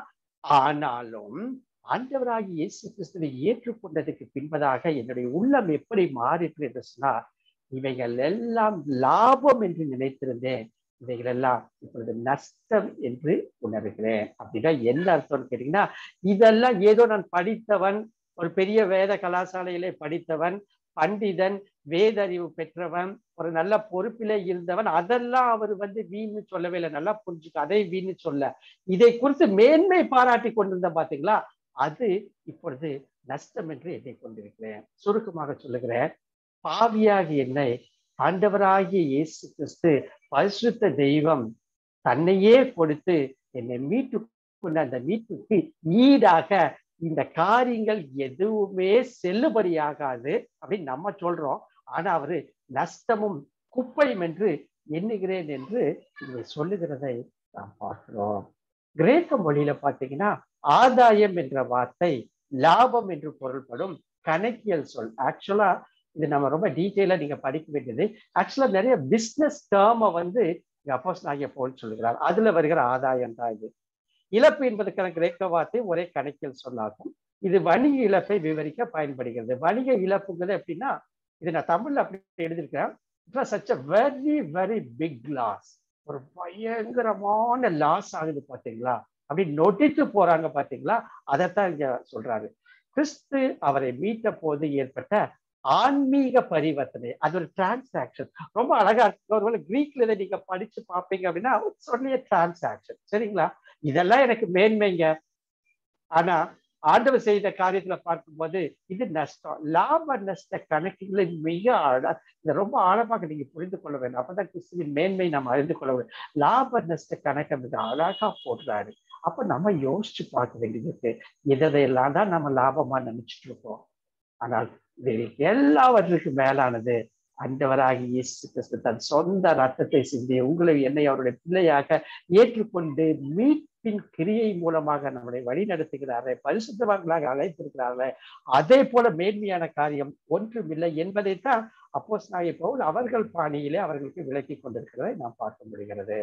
ஆனாலும் ஆண்டவராகி இயேசு கிறிஸ்துவை ஏற்றுக்கொண்டதுக்கு பின்பதாக என்னுடைய உள்ளம் எப்படி மாறிற்று என்று சொன்னால் இவைகள் எல்லாம் லாபம் என்று நினைத்திருந்தேன் இவைகள் எல்லாம் இப்பொழுது நஷ்டம் என்று உணர்கிறேன் அப்படின்னா என்ன அர்த்தம்னு கேட்டீங்கன்னா இதெல்லாம் ஏதோ நான் படித்தவன் ஒரு பெரிய வேத கலாசாலையிலே படித்தவன் பண்டிதன் வேதறிவு பெற்றவன் ஒரு நல்ல பொறுப்பிலே இருந்தவன் அதெல்லாம் அவர் வந்து வீணு சொல்லவே இல்லை நல்லா புரிஞ்சுக்க அதை வீணு சொல்ல இதை குறித்து மேன்மை பாராட்டி கொண்டிருந்த பாத்தீங்களா அது இப்பொழுது நஷ்டம் என்று எண்ணி கொண்டிருக்கிறேன் சுருக்கமாக சொல்லுகிறேன் பாவியாகிய என்னை ஆண்டவராகிய இயேசு கிறிஸ்து பரிசுத்த தெய்வம் தன்னையே கொடுத்து என்னை மீட்டு கொண்ட அந்த மீட்புக்கு ஈடாக இந்த காரியங்கள் எதுவுமே செல்லுபடியாகாது அப்படின்னு நம்ம சொல்றோம் ஆனா அவரு நஷ்டமும் குப்பையும் என்று எண்ணுகிறேன் என்று இதை சொல்லுகிறதை நாம் பார்க்கிறோம் கிரேக்க மொழியில பாத்தீங்கன்னா ஆதாயம் என்ற வார்த்தை லாபம் என்று பொருள்படும் கணக்கியல் சொல் ஆக்சுவலா இது நம்ம ரொம்ப டீட்டெயிலா நீங்க படிக்க வேண்டியது ஆக்சுவலா நிறைய பிசினஸ் டேர்மை வந்து அப்போஸ் நாகிய போல் சொல்லுகிறார் அதுல வருகிற ஆதாயம் தான் இது இழப்பு என்பதற்கான கிரேக்க வார்த்தை ஒரே கணக்கியல் சொல்லாகும் இது வணிக இழப்பை விவரிக்க பயன்படுகிறது வணிக இழப்புங்கிறது எப்படின்னா இது நான் தமிழ்ல அப்படி எழுதியிருக்கேன் it such a very very big loss ஒரு பயங்கரமான லாஸ் ஆகுது பாத்தீங்களா அப்படி நொடித்து போறாங்க பாத்தீங்களா அதைத்தான் இங்க சொல்றாரு கிறிஸ்து அவரை மீட்ட போது ஏற்பட்ட ஆன்மீக பரிவர்த்தனை அது ஒரு டிரான்சாக்ஷன் ரொம்ப அழகா இருக்கு ஒருவேளை கிரீக்ல இதை நீங்க படிச்சு பார்ப்பீங்க அப்படின்னா சொன்னிய டிரான்சாக்ஷன் சரிங்களா இதெல்லாம் எனக்கு மேன்மைங்க ஆனா ஆண்டவர் செய்த காரியத்துல பார்க்கும்போது இது நஷ்டம் லாப நஷ்ட கணக்குகளின் மிக ஆழ இதை ரொம்ப ஆழமாக நீங்க புரிந்து கொள்ள வேண்டும் அப்பதான் கிறிஸ்துவின் மேன்மை நம்ம அறிந்து கொள்ள வேண்டும் லாப நஷ்ட கணக்கை மிக அழகா போடுறாரு அப்ப நம்ம யோசிச்சு பார்க்க வேண்டியது இருக்கு எதையெல்லாம் தான் நம்ம லாபமா நினைச்சிட்டு இருக்கோம் ஆனால் இவைகளுக்கு எல்லாவற்றுக்கும் மேலானது அண்டவராகி இயேசு கிறிஸ்து தன் சொந்த ரத்தத்தை சிந்தி உங்களை என்னை அவருடைய பிள்ளையாக ஏற்றுக்கொண்டு மீட்பின் கிரியை மூலமாக நம்மளை வழி நடத்துகிறாரே பரிசுத்தவான்களாக அழைத்திருக்கிறாரே அதே போல மேன்மையான காரியம் ஒன்றுமில்லை என்பதைத்தான் அப்போஸ் நாயை பவுல் அவர்கள் பாணியிலே அவர்களுக்கு விளக்கி கொண்டிருக்கிறதை நாம் பார்க்க முடிகிறது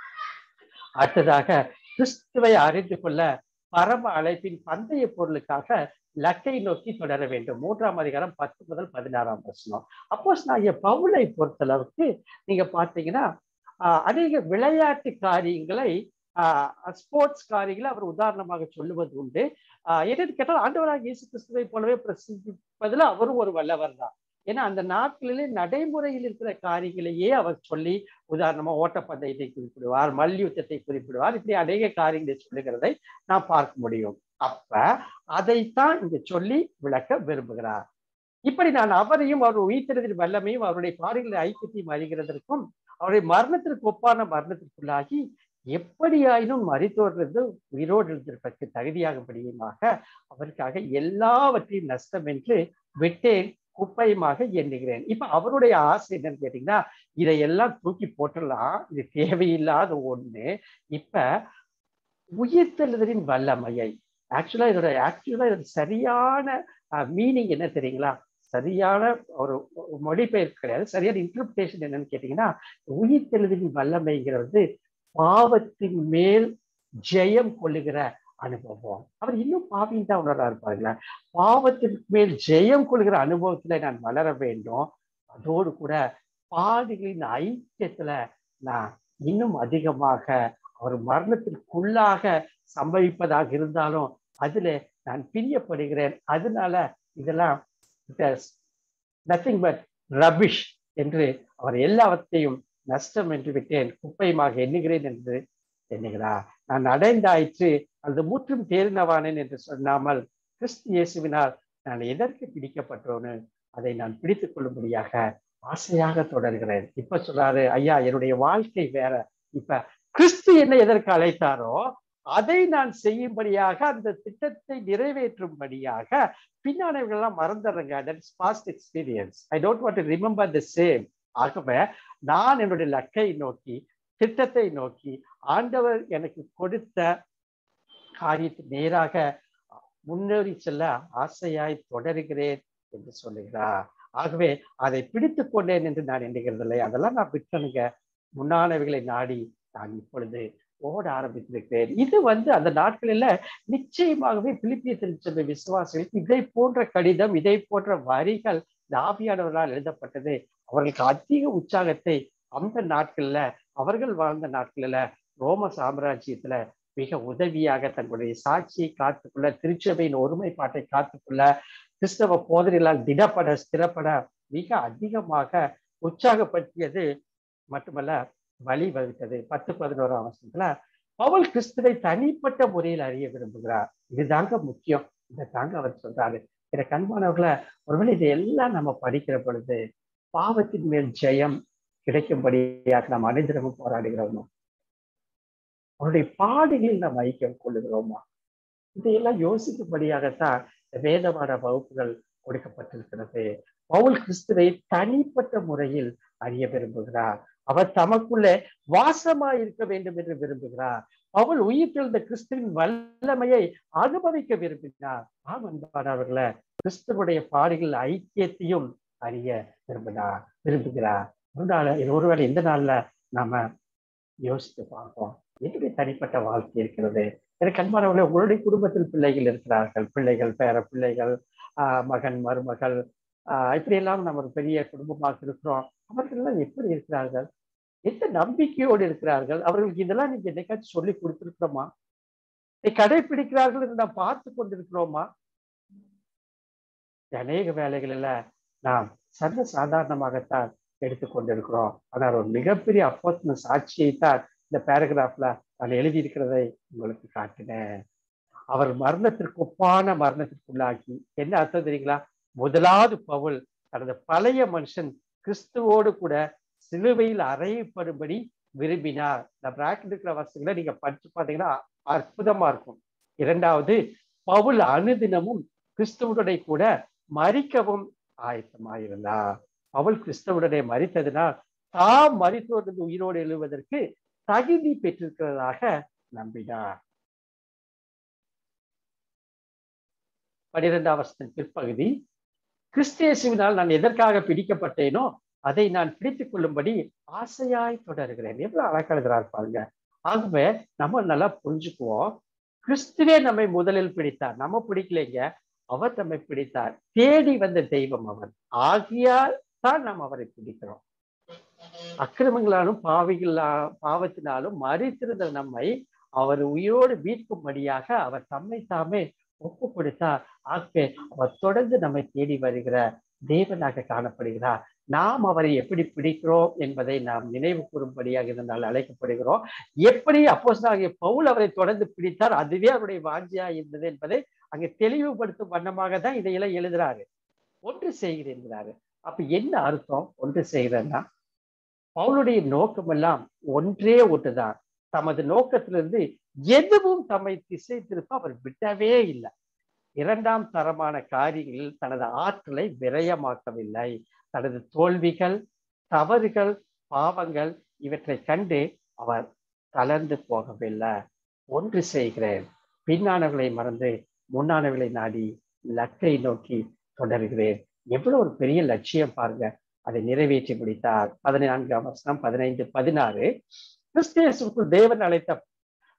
அடுத்ததாக கிறிஸ்துவை அறிந்து கொள்ள பரம அழைப்பின் பந்தய பொருளுக்காக லக்கை நோக்கி தொடர வேண்டும் மூன்றாம் அதிகாரம் பத்து முதல் பதினாறாம் வசனம் அப்போஸ் நான் பவுலை பொறுத்தளவுக்கு நீங்க பார்த்தீங்கன்னா அநேக விளையாட்டு காரியங்களை ஸ்போர்ட்ஸ் காரியங்களை அவர் உதாரணமாக சொல்லுவது உண்டு என்னன்னு கேட்டால் ஆண்டவராக இயேசு கிறிஸ்துவை போலவே பிரசித்திப்பதில் அவரும் ஒரு வல்லவர் தான் ஏன்னா அந்த நாட்களிலே நடைமுறையில் இருக்கிற காரியங்களையே அவர் சொல்லி உதாரணமா ஓட்டப்பந்தயத்தை குறிப்பிடுவார் மல்யுத்தத்தை குறிப்பிடுவார் இப்படி அநேக காரியங்களை சொல்லுகிறதை நாம் பார்க்க முடியும் அப்ப அதைத்தான் இங்க சொல்லி விளக்க விரும்புகிறார் இப்படி நான் அவரையும் அவர் உயிர்த்தெழுதின் வல்லமையும் அவருடைய பாடுகளை ஐக்கியத்தையும் அறிகிறதற்கும் அவருடைய மரணத்திற்கு ஒப்பான மரணத்திற்குள்ளாகி எப்படியாயினும் மறித்தோர்ந்து உயிரோடு இருந்திருப்பதற்கு தகுதியாகும்படியுமாக அவருக்காக எல்லாவற்றையும் நஷ்டம் என்று விட்டேன் குப்பையுமாக எண்ணுகிறேன் இப்ப அவருடைய ஆசை என்னன்னு கேட்டீங்கன்னா இதையெல்லாம் தூக்கி போட்டுடலாம் இது தேவையில்லாத ஒண்ணு இப்ப உயிர்த்தெழுதலின் வல்லமையை ஆக்சுவலா இதோட ஆக்சுவலா இதோட சரியான மீனிங் என்ன தெரியுங்களா சரியான ஒரு மொழிபெயர்ப்பு கிடையாது சரியான இன்டர்பிரேஷன் என்னன்னு கேட்டீங்கன்னா உயிர்த்தெழுதலின் வல்லமைங்கிறது பாவத்தின் மேல் ஜெயம் கொள்ளுகிற அனுபவம் அவர் இன்னும் பாவின்னு தான் உணர்றாரு பாருங்களா பாவத்திற்கு மேல் ஜெயம் கொள்கிற அனுபவத்துல நான் வளர வேண்டும் அதோடு கூட பாடுகளின் ஐக்கியத்துல நான் இன்னும் அதிகமாக அவர் மரணத்திற்குள்ளாக சம்பவிப்பதாக இருந்தாலும் அதுல நான் பிரியப்படுகிறேன் அதனால இதெல்லாம் நத்திங் பட் ரபிஷ் என்று அவர் எல்லாவற்றையும் நஷ்டம் என்று விட்டேன் குப்பையுமாக எண்ணுகிறேன் என்று எண்ணுகிறார் நான் அடைந்தாயிற்று அந்த முற்றும் தேர்ந்தவானேன் என்று சொன்னாமல் கிறிஸ்து இயேசுவினால் நான் எதற்கு பிடிக்கப்பட்டோன்னு அதை நான் பிடித்துக் கொள்ளும்படியாக ஆசையாக தொடர்கிறேன் இப்ப சொல்றாரு ஐயா என்னுடைய வாழ்க்கை வேற இப்ப கிறிஸ்து என்னை எதற்கு அழைத்தாரோ அதை நான் செய்யும்படியாக அந்த திட்டத்தை நிறைவேற்றும்படியாக பின்னானவர்கள் எல்லாம் மறந்துடுறேங்க that's past experience I don't want to remember the same ஆகவே நான் என்னுடைய லக்கை நோக்கி திட்டத்தை நோக்கி ஆண்டவர் எனக்கு கொடுத்த காரியத்தை நேராக முன்னேறி செல்ல ஆசையாய் தொடருகிறேன் என்று சொல்லுகிறார் ஆகவே அதை பிடித்து கொண்டேன் என்று நான் எண்ணுகிறதில்லை அதெல்லாம் நான் விட்டனுங்க முன்னானவைகளை நாடி நான் இப்பொழுது ஓட ஆரம்பித்திருக்கிறேன் இது வந்து அந்த நாட்களில் நிச்சயமாகவே பிலிப்பிய திருச்சபை விசுவாசிகளுக்கு இதை போன்ற கடிதம் இதை போன்ற வரிகள் இந்த ஆவியானவர்களால் எழுதப்பட்டது அவர்களுக்கு அதிக உற்சாகத்தை அந்த நாட்கள்ல அவர்கள் வாழ்ந்த நாட்களில் ரோம சாம்ராஜ்யத்துல மிக உதவியாக தங்களுடைய சாட்சியை காத்துக்கொள்ள திருச்சபையின் ஒருமைப்பாட்டை காத்துக்கொள்ள கிறிஸ்தவ போதனைகளால் திடப்பட ஸ்திரப்பட மிக அதிகமாக உற்சாகப்படுத்தியது மட்டுமல்ல வழி வகுத்தது பத்து பதினோராம் வருஷத்துல பவுல் கிறிஸ்துவை தனிப்பட்ட முறையில் அறிய விரும்புகிறார் இதுதாங்க முக்கியம் இதை தாங்க அவர் சொல்றாரு எனக்கு அன்பானவர்களை ஒருவேளை இதையெல்லாம் நம்ம படிக்கிற பொழுது பாவத்தின் மேல் ஜெயம் கிடைக்கும்படியாக நாம் அனைத்திடமும் போராடுகிறோமோ அவருடைய பாடுகளில் நாம் ஐக்கியம் கொள்ளுகிறோமா இதையெல்லாம் யோசிக்கும்படியாகத்தான் வேதவாட வகுப்புகள் கொடுக்கப்பட்டிருக்கிறது பவுல் கிறிஸ்துவை தனிப்பட்ட முறையில் அறிய விரும்புகிறார் அவர் தமக்குள்ளே வாசமாய் இருக்க வேண்டும் என்று விரும்புகிறார் பவுல் உயிர்த்தெழுந்த கிறிஸ்துவின் வல்லமையை அனுபவிக்க விரும்பினார் ஆம் அன்பானவர்களை கிறிஸ்துவனுடைய பாடுகள் ஐக்கியத்தையும் அறிய விரும்பினார் விரும்புகிறார் ஒரு நாள் ஒருவேளை இந்த நாள்ல நாம யோசித்து பார்ப்போம் என்னுடைய தனிப்பட்ட வாழ்க்கை இருக்கிறது எனக்கு அன்பானவர்களே உங்களுடைய குடும்பத்தில் பிள்ளைகள் இருக்கிறார்கள் பிள்ளைகள் பேர பிள்ளைகள் ஆஹ் மகன் மருமகள் ஆஹ் இப்படியெல்லாம் நம்ம ஒரு பெரிய குடும்பமாக இருக்கிறோம் அவர்கள் எல்லாம் எப்படி இருக்கிறார்கள் எந்த நம்பிக்கையோடு இருக்கிறார்கள் அவர்களுக்கு இதெல்லாம் நீங்க என்னைக்காச்சும் சொல்லி கொடுத்திருக்கிறோமா கடைபிடிக்கிறார்கள் என்று நாம் பார்த்து கொண்டிருக்கிறோமா அநேக வேலைகளில் நாம் சர்வ சாதாரணமாகத்தான் எடுத்துக்கொண்டிருக்கிறோம் ஆனால் ஒரு மிகப்பெரிய அப்போத்தின சாட்சியை தான் இந்த பேராகிராஃப்ல நான் எழுதியிருக்கிறதை உங்களுக்கு காட்டினேன் அவர் மரணத்திற்கு ஒப்பான மரணத்திற்குள்ளாகி என்ன அர்த்தம் தெரியுங்களா முதலாவது பவுல் தனது பழைய மனுஷன் கிறிஸ்துவோடு கூட சிலுவையில் அறையப்படும்படி விரும்பினார் இந்த பிராக்கெட் இருக்கிற வசதிகளை நீங்க படிச்சு பார்த்தீங்கன்னா அற்புதமா இருக்கும் இரண்டாவது பவுல் அனுதினமும் கிறிஸ்துவனுடைய கூட மறிக்கவும் ஆயத்தமாயிருந்தார் பவுல் கிறிஸ்தவுடனே மறித்ததினால் தாம் மறித்தோடு உயிரோடு எழுவதற்கு தகுதி பெற்றிருக்கிறதாக நம்பினார் பனிரெண்டாம் வருஷத்தின் பிற்பகுதி கிறிஸ்தேசுவினால் நான் எதற்காக பிடிக்கப்பட்டேனோ அதை நான் பிடித்துக் கொள்ளும்படி ஆசையாய் தொடர்கிறேன் எவ்வளவு அழகா எழுதுறாரு பாருங்க ஆகவே நம்ம நல்லா புரிஞ்சுக்குவோம் கிறிஸ்துவே நம்மை முதலில் பிடித்தார் நம்ம பிடிக்கலைங்க அவர் நம்மை பிடித்தார் தேடி வந்த தெய்வம் அவர் ஆகியால் தான் நாம் அவரை பிடிக்கிறோம் அக்கிரமங்களாலும் பாவிகளா பாவத்தினாலும் மறித்திருந்த நம்மை அவர் உயிரோடு மீட்கும்படியாக அவர் தம்மை தாமே ஒப்பு கொடுத்தார் ஆகவே அவர் தொடர்ந்து நம்மை தேடி வருகிற தேவனாக காணப்படுகிறார் நாம் அவரை எப்படி பிடிக்கிறோம் என்பதை நாம் நினைவு கூறும்படியாக இதனால் அழைக்கப்படுகிறோம் எப்படி அப்போஸ்தலனாகிய பவுல் அவரை தொடர்ந்து பிடித்தார் அதுவே அவருடைய வாஞ்சியா இருந்தது என்பதை அங்கே தெளிவுபடுத்தும் வண்ணமாக தான் இதையெல்லாம் எழுதுறாரு ஒன்று செய்கிறேங்கிறாரு அப்ப என்ன அர்த்தம் ஒன்று செய்கிறேன்னா பவுலுடைய நோக்கம் எல்லாம் ஒன்றே ஒன்றுதான் தமது நோக்கத்திலிருந்து எதுவும் தம்மை திசை திருப்ப அவர் விடவே இல்லை இரண்டாம் தரமான காரியங்களில் தனது ஆற்றலை விரயமாக்கவில்லை தனது தோல்விகள் தவறுகள் பாவங்கள் இவற்றை கண்டு அவர் தளர்ந்து போகவில்லை ஒன்று செய்கிறேன் பின்னானவர்களை மறந்து முன்னானவர்களை நாடி லக்கை நோக்கி தொடர்கிறேன் எவ்வளவு ஒரு பெரிய லட்சியம் பாருங்க அதை நிறைவேற்றி முடித்தார் பதினான்காம் வருஷம் பதினைந்து பதினாறு கிறிஸ்தியசுக்குள் தேவன் அழைத்த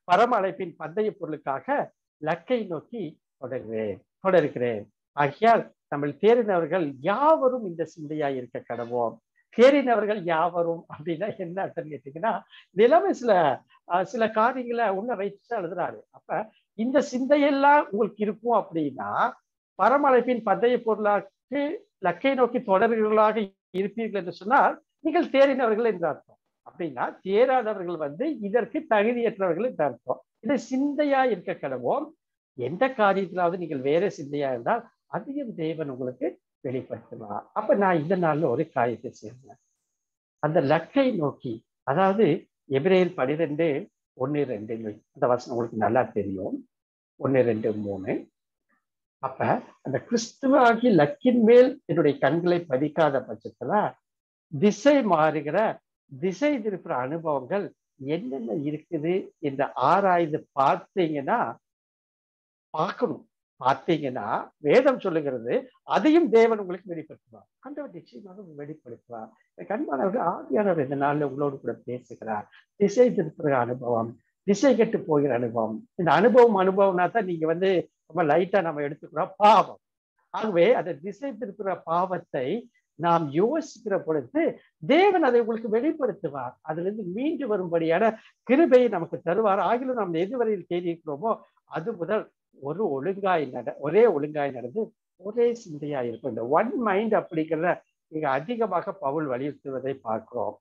பரம அழைப்பின் பந்தய பொருளுக்காக லக்கை நோக்கி தொடர்கிறேன் தொடர்கிறேன் ஆகையால் நம்ம தேறினவர்கள் யாவரும் இந்த சிந்தையாய் இருக்க கடவோம் தேறினவர்கள் யாவரும் அப்படின்னா என்ன அர்த்தம் கேட்டீங்கன்னா நிலைமை சில சில காரியங்களை உன்ன வைத்து எழுதுறாரு அப்ப இந்த சிந்தையெல்லாம் உங்களுக்கு இருக்கும் அப்படின்னா பரமழைப்பின் பந்தய பொருளாக்கு லக்கை நோக்கி தொடர்களாக இருப்பீர்கள் என்று சொன்னால் நீங்கள் தேறினவர்கள் என்று அர்த்தம் அப்படின்னா தேராதவர்கள் வந்து இதற்கு தகுதியற்றவர்கள் என்று அர்த்தம் இது சிந்தையா இருக்க கடவோம் எந்த காரியத்திலாவது நீங்கள் வேற சிந்தையா இருந்தால் அதையும் தேவன் உங்களுக்கு வெளிப்படுத்துவார் அப்ப நான் இந்த நாள்ல ஒரு காரியத்தை செய்வேன் அந்த லக்கை நோக்கி அதாவது எபிரேல் பனிரெண்டு ஒன்னு ரெண்டு அந்த வசனம் உங்களுக்கு நல்லா தெரியும் ஒன்னு ரெண்டு மூணு அப்ப அந்த கிறிஸ்துவாகி லக்கின் மேல் என்னுடைய கண்களை பதிக்காத பட்சத்துல திசை மாறுகிற திசை திருப்புற அனுபவங்கள் என்னென்ன இருக்குது என்று ஆராய்ந்து பார்த்தீங்கன்னா பார்க்கணும் பார்த்தீங்கன்னா வேதம் சொல்லுகிறது அதையும் தேவன் உங்களுக்கு வெளிப்படுத்துவார் ஆண்டவர் நிச்சயமாக வெளிப்படுத்துவார் கண்மானவர்கள் ஆதியானவர் இந்த நாள்ல உங்களோடு கூட பேசுகிறார் திசை திருப்புற அனுபவம் திசை கெட்டு போகிற அனுபவம் இந்த அனுபவம் அனுபவம்னா தான் நீங்க வந்து ரொம்ப லைட்டா நம்ம எடுத்துக்கிறோம் பாவம் ஆகவே அந்த திசை திருப்புற பாவத்தை நாம் யோசிக்கிற பொழுது தேவன் அதை உங்களுக்கு வெளிப்படுத்துவார் அதுல இருந்து மீண்டு வரும்படியான கிருபையை நமக்கு தருவார் ஆகிலும் நாம் எதுவரையில் தேடியிருக்கிறோமோ அது முதல் ஒரு ஒழுங்காய் நட ஒரே ஒழுங்காய் நடந்து ஒரே சிந்தையா இருக்கும் இந்த ஒன் மைண்ட் அப்படிங்கிறத மிக அதிகமாக பவுல் வலியுறுத்துவதை பார்க்கிறோம்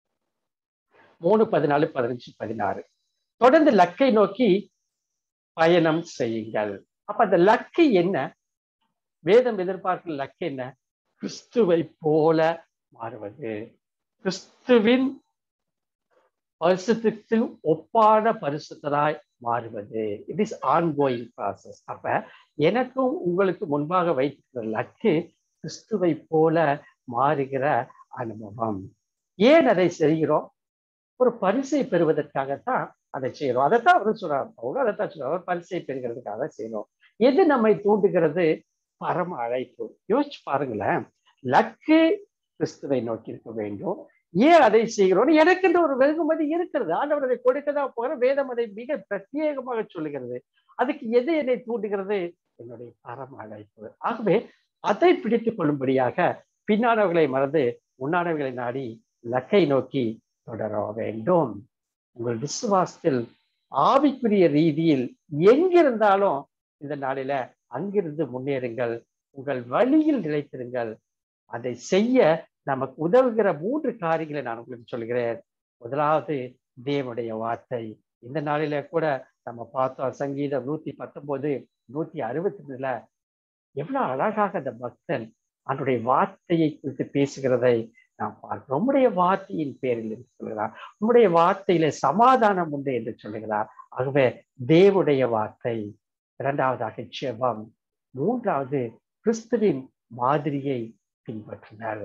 மூணு பதினாலு பதினஞ்சு பதினாறு தொடர்ந்து லக்கை நோக்கி பயணம் செய்யுங்கள் அப்ப அந்த லக்கு என்ன வேதம் எதிர்பார்க்கிற லக்கு என்ன கிறிஸ்துவை போல மாறுவது கிறிஸ்துவின் பரிசுத்துக்கு ஒப்பான பரிசுத்தராய் மாறுவது it is ongoing process அப்ப எனக்கும் உங்களுக்கு முன்பாக வைத்திருக்கிற லக்கு கிறிஸ்துவை போல மாறுகிற அனுபவம் ஏன் அதை செய்கிறோம் ஒரு பரிசை பெறுவதற்காகத்தான் அதை செய்யறோம் அதைத்தான் அவர் சொல்றார் அவரும் அதைத்தான் சொல்றார் அவர் பரிசை பெறுகிறதுக்காக செய்யறோம் எது நம்மை தூண்டுகிறது பரம அழைப்பு யோசிச்சு பாருங்களேன் லக்கு கிறிஸ்துவை நோக்கி இருக்க வேண்டும் ஏன் அதை செய்கிறோம் எனக்கு இந்த ஒரு வெகுமதி இருக்கிறது ஆண்டவர் அதை கொடுக்கதான் போகிற வேதம் அதை மிக பிரத்யேகமாக சொல்லுகிறது அதுக்கு எது என்னை தூண்டுகிறது என்னுடைய பரம அழைப்பு ஆகவே அதை பிடித்துக் கொள்ளும்படியாக பின்னானவர்களை மறந்து முன்னானவர்களை நாடி லக்கை நோக்கி தொடர வேண்டும் உங்கள் விசுவாசத்தில் ஆவிக்குரிய ரீதியில் எங்கிருந்தாலும் இந்த நாளில அங்கிருந்து முன்னேறுங்கள் உங்கள் வழியில் நிலைத்திருங்கள் அதை செய்ய நமக்கு உதவுகிற மூன்று காரியங்களை நான் உங்களுக்கு சொல்கிறேன் முதலாவது தேவனுடைய வார்த்தை இந்த நாளில கூட நம்ம பார்த்தோம் சங்கீதம் நூத்தி பத்தொன்பது நூத்தி அறுபத்தி ரெண்டுல எவ்வளவு அழகாக அந்த பக்தன் அவனுடைய வார்த்தையை குறித்து பேசுகிறதை நாம் பார்க்கிறோம் உம்முடைய வார்த்தையின் பேரில் என்று சொல்கிறார் உம்முடைய வார்த்தையில சமாதானம் உண்டு என்று சொல்லுகிறார் ஆகவே தேவனுடைய வார்த்தை இரண்டாவதாக ஜெபம் மூன்றாவது கிறிஸ்துவின் மாதிரியை பின்பற்றினார்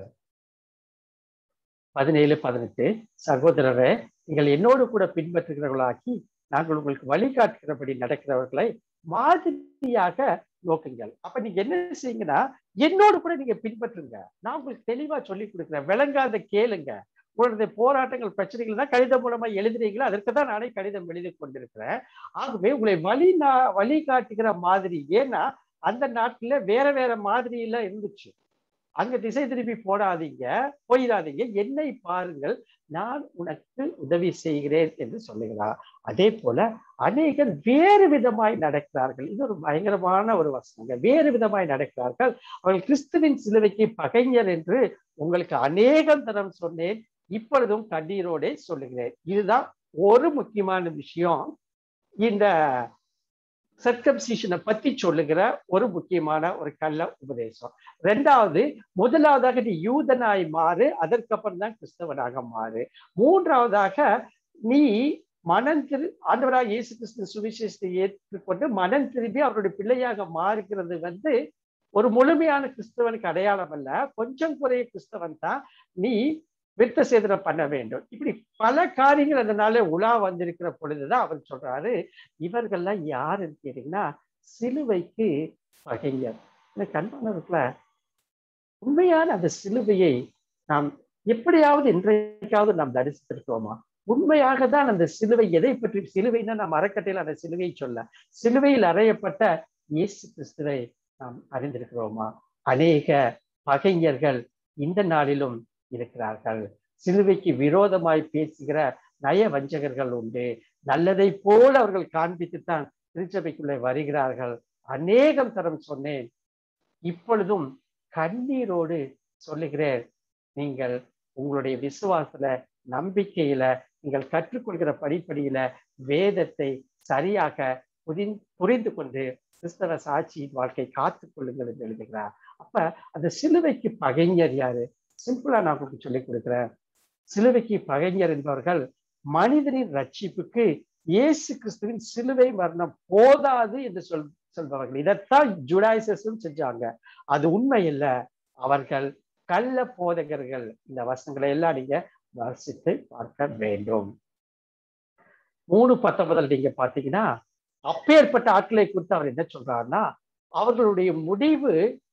பதினேழு பதினெட்டு சகோதரரை நீங்கள் என்னோடு கூட பின்பற்றுகிறவர்களாக்கி நாங்கள் உங்களுக்கு வழிகாட்டுகிறபடி நடக்கிறவர்களை மாதிரியாக நோக்குங்கள் அப்ப நீங்க என்ன செய்யுங்கன்னா என்னோடு கூட நீங்க பின்பற்றுங்க நான் உங்களுக்கு தெளிவா சொல்லி கொடுக்குறேன் விளங்காத கேளுங்க உங்களுடைய போராட்டங்கள் பிரச்சனைகள் தான் கடிதம் மூலமா எழுதுறீங்களோ அதற்கு தான் நானே கடிதம் எழுதி கொண்டிருக்கிறேன் ஆகவே உங்களை வழி நான் வழி காட்டுகிற மாதிரி ஏன்னா அந்த நாட்டுல வேற வேற மாதிரியில இருந்துச்சு அங்க திசை திருப்பி போடாதீங்க போயிடாதீங்க என்னை பாருங்கள் நான் உனக்கு உதவி செய்கிறேன் என்று சொல்லுகிறார் அதே போல அநேகர் வேறு விதமாய் நடக்கிறார்கள் இது ஒரு பயங்கரமான ஒரு வசனங்க வேறு விதமாய் நடக்கிறார்கள் அவர்கள் கிறிஸ்துவின் சிலுவைக்கு பகைஞர் என்று உங்களுக்கு அநேகம் தரம் சொன்னேன் இப்பொழுதும் கண்ணீரோடே சொல்லுகிறேன் இதுதான் ஒரு முக்கியமான விஷயம் இந்த சர்க்கம்சிஷனை பத்தி சொல்லுகிற ஒரு முக்கியமான ஒரு கள்ள உபதேசம் ரெண்டாவது முதலாவதாக நீ யூதனாய் மாறு அதற்கப்புறம் தான் கிறிஸ்தவனாக மாறு மூன்றாவதாக நீ மனம் திரு ஆண்டவராக இயேசு கிறிஸ்து சுவிசேஷத்தை ஏற்றுக்கொண்டு மனம் திரும்பி அவருடைய பிள்ளையாக மாறுகிறது வந்து ஒரு முழுமையான கிறிஸ்தவனுக்கு அடையாளம் அல்ல கொஞ்சம் குறைய கிறிஸ்தவன் தான் நீ விருத்த சேதனம் பண்ண வேண்டும் இப்படி பல காரியங்கள் அதனால உலா வந்திருக்கிற பொழுதுதான் அவர் சொல்றாரு இவர்கள்லாம் யாருன்னு கேட்டீங்கன்னா சிலுவைக்கு பகைஞர் இந்த கண்பானவர்கள உண்மையான அந்த சிலுவையை நாம் எப்படியாவது இன்றைக்காவது நாம் தரிசித்திருக்கிறோமா உண்மையாக தான் அந்த சிலுவை எதை பற்றி சிலுவைன்னா நம்ம அறக்கட்டையில் அந்த சிலுவை சொல்ல சிலுவையில் அறையப்பட்ட இயேசு கிறிஸ்துவை நாம் அறிந்திருக்கிறோமா அநேக பகைஞர்கள் இந்த நாளிலும் இருக்கிறார்கள் சிலுவைக்கு விரோதமாய் பேசுகிற நய வஞ்சகர்கள் உண்டு நல்லதை போல அவர்கள் காண்பித்துத்தான் திருச்சபைக்குள்ளே வருகிறார்கள் அநேகம் தரம் சொன்னேன் இப்பொழுதும் கண்ணீரோடு சொல்லுகிறேன் நீங்கள் உங்களுடைய விசுவாசல நம்பிக்கையில நீங்கள் கற்றுக்கொள்கிற படிப்படியில வேதத்தை சரியாக புரிந்து புரிந்து கொண்டு கிறிஸ்தவ சாட்சியின் வாழ்க்கை காத்துக் கொள்ளுங்கள் என்று எழுதுகிறார் அப்ப அந்த சிலுவைக்கு பகைஞர் யாரு சிம்பிளா நான் உங்களுக்கு சொல்லிக் கொடுக்குறேன் சிலுவைக்கு பகைஞர் என்பவர்கள் மனிதனின் ரட்சிப்புக்கு இயேசு கிறிஸ்துவின் சிலுவை மரணம் போதாது என்று சொல் சொல்பவர்கள் இதைத்தான் ஜுடாய்சஸும் செஞ்சாங்க அது உண்மை இல்லை அவர்கள் கள்ள போதகர்கள் இந்த வசனங்களை எல்லாம் நீங்க வாசித்து பார்க்க வேண்டும் மூணு பத்தொன்பதில் நீங்க பாத்தீங்கன்னா அப்பேற்பட்ட ஆட்களை குறித்து அவர் என்ன சொல்றாருன்னா அவர்களுடைய முடிவு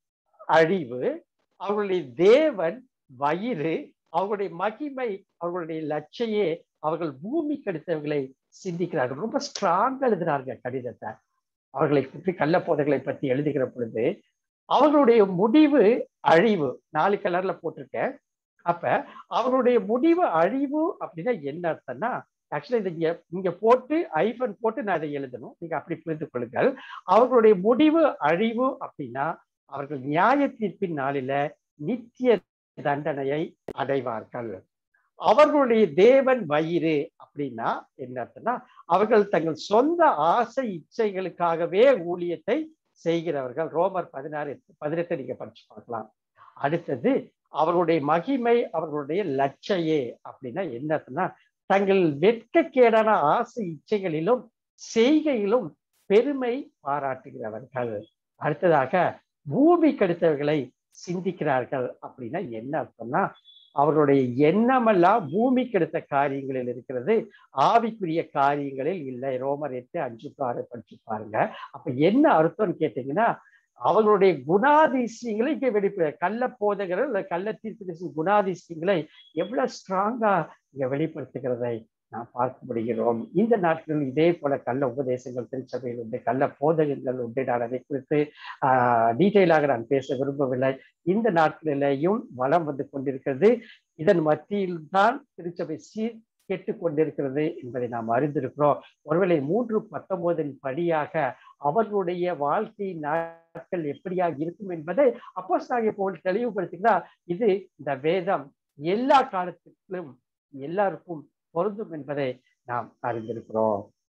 அழிவு அவர்களுடைய தேவன் வயிறு அவர்களுடைய மகிமை அவர்களுடைய லட்சையே அவர்கள் பூமி கெடுத்தவர்களை சிந்திக்கிறார்கள் ரொம்ப ஸ்ட்ராங்கா எழுதுறாங்க கடிதத்தை அவர்களை பற்றி கள்ள போதைகளை பற்றி எழுதுகிற பொழுது அவர்களுடைய முடிவு அழிவு நாலு கலர்ல போட்டிருக்கேன் அப்ப அவர்களுடைய முடிவு அழிவு அப்படின்னா என்ன அர்த்தம்னா ஆக்சுவலா இது இங்க இங்க போட்டு ஐபன் போட்டு நான் இதை எழுதணும் நீங்க அப்படி புரிந்து கொள்ளுங்கள் அவர்களுடைய முடிவு அழிவு அப்படின்னா அவர்கள் நியாய தீர்ப்பின் நாளில நித்திய தண்டனையை அடைவார்கள் அவர்களுடைய தேவன் வயிறு அப்படின்னா என்ன அர்த்தம்னா அவர்கள் தங்கள் சொந்த ஆசை இச்சைகளுக்காகவே ஊழியத்தை செய்கிறவர்கள் ரோமர் பதினாறு பதினெட்டு நீங்க படிச்சு பார்க்கலாம் அடுத்தது அவர்களுடைய மகிமை அவர்களுடைய லட்சையே அப்படின்னா என்ன அர்த்தம்னா தங்கள் வெட்கக்கேடான ஆசை இச்சைகளிலும் செய்கையிலும் பெருமை பாராட்டுகிறவர்கள் அடுத்ததாக பூமி கெடுத்தவர்களை சிந்திக்கிறார்கள் அப்படின்னா என்ன அர்த்தம்னா அவர்களுடைய எண்ணமெல்லாம் பூமி கெடுத்த காரியங்களில் இருக்கிறது ஆவிக்குரிய காரியங்களில் இல்லை ரோமர் எட்டு அஞ்சு ஆறு படிச்சு பாருங்க அப்ப என்ன அர்த்தம்னு கேட்டீங்கன்னா அவர்களுடைய குணாதிசயங்களை இங்கே வெளிப்பட கள்ள போதகர்கள் இல்லை கள்ள தீர்ப்பு குணாதிசயங்களை எவ்வளவு ஸ்ட்ராங்கா இங்க வெளிப்படுத்துகிறதை நாம் பார்க்க முடிகிறோம் இந்த நாட்களில் இதே போல கள்ள உபதேசங்கள் திருச்சபையில் உண்டு கள்ள போதகங்கள் உண்டு நான் அதை குறித்து ஆஹ் டீட்டெயிலாக நான் பேச விரும்பவில்லை இந்த நாட்களிலேயும் வளம் வந்து கொண்டிருக்கிறது இதன் மத்தியில் தான் திருச்சபை சீர் கெட்டு கொண்டிருக்கிறது என்பதை நாம் அறிந்திருக்கிறோம் ஒருவேளை மூன்று பத்தொன்பதின் படியாக அவர்களுடைய வாழ்க்கை நாட்கள் எப்படியாக இருக்கும் என்பதை அப்போஸ் ஆகிய போல் தெளிவுபடுத்துகிறார் இது இந்த வேதம் எல்லா காலத்திலும் எல்லாருக்கும் பொருந்தும் என்பதை நாம் அறிந்திருக்கிறோம்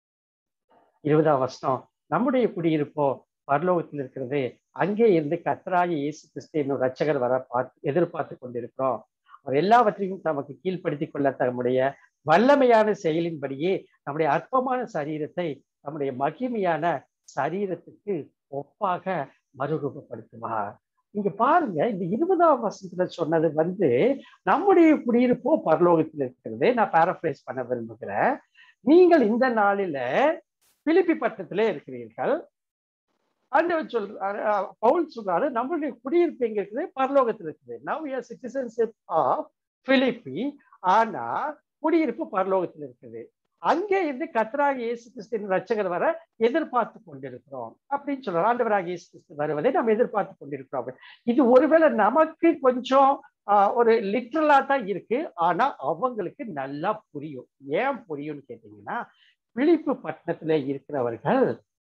இருபதாம் வருஷம் நம்முடைய குடியிருப்போ பரலோகத்தில் இருக்கிறது அங்கே இருந்து கத்தராய இயேசு கிறிஸ்து என்னும் ரட்சகர் வர பார்த்து எதிர்பார்த்து கொண்டிருக்கிறோம் அவர் எல்லாவற்றையும் நமக்கு கீழ்ப்படுத்திக் கொள்ள தம்முடைய வல்லமையான செயலின்படியே நம்முடைய அற்பமான சரீரத்தை நம்முடைய மகிமையான சரீரத்துக்கு ஒப்பாக மறுரூபப்படுத்துவார் இங்க பாருங்க இந்த இருபதாம் வருஷத்துல சொன்னது வந்து நம்முடைய குடியிருப்போ பரலோகத்தில் இருக்கிறது நான் பேரஃப்ரைஸ் பண்ண விரும்புகிறேன் நீங்கள் இந்த நாளில பிலிப்பி பட்டத்திலே இருக்கிறீர்கள் ஆண்டவர் சொல்றாரு பவுல் சொல்றாரு நம்மளுடைய குடியிருப்பு எங்க இருக்குது பரலோகத்தில் இருக்குது now you citizenship of Philippi ஆனா குடியிருப்பு பரலோகத்தில் இருக்குது அங்கே இருந்து கத்தராக இயேசு கிறிஸ்துவின் ரட்சகர் வர எதிர்பார்த்து கொண்டிருக்கிறோம் அப்படின்னு சொல்றாரு ஆண்டவராக இயேசு கிறிஸ்து வருவதை நம்ம எதிர்பார்த்து கொண்டிருக்கிறோம் இது ஒருவேளை நமக்கு கொஞ்சம் ஒரு லிட்ரலா தான் இருக்கு ஆனா அவங்களுக்கு நல்லா புரியும் ஏன் புரியும்னு கேட்டீங்கன்னா பிலிப்பு பட்டணத்துல இருக்கிறவர்கள்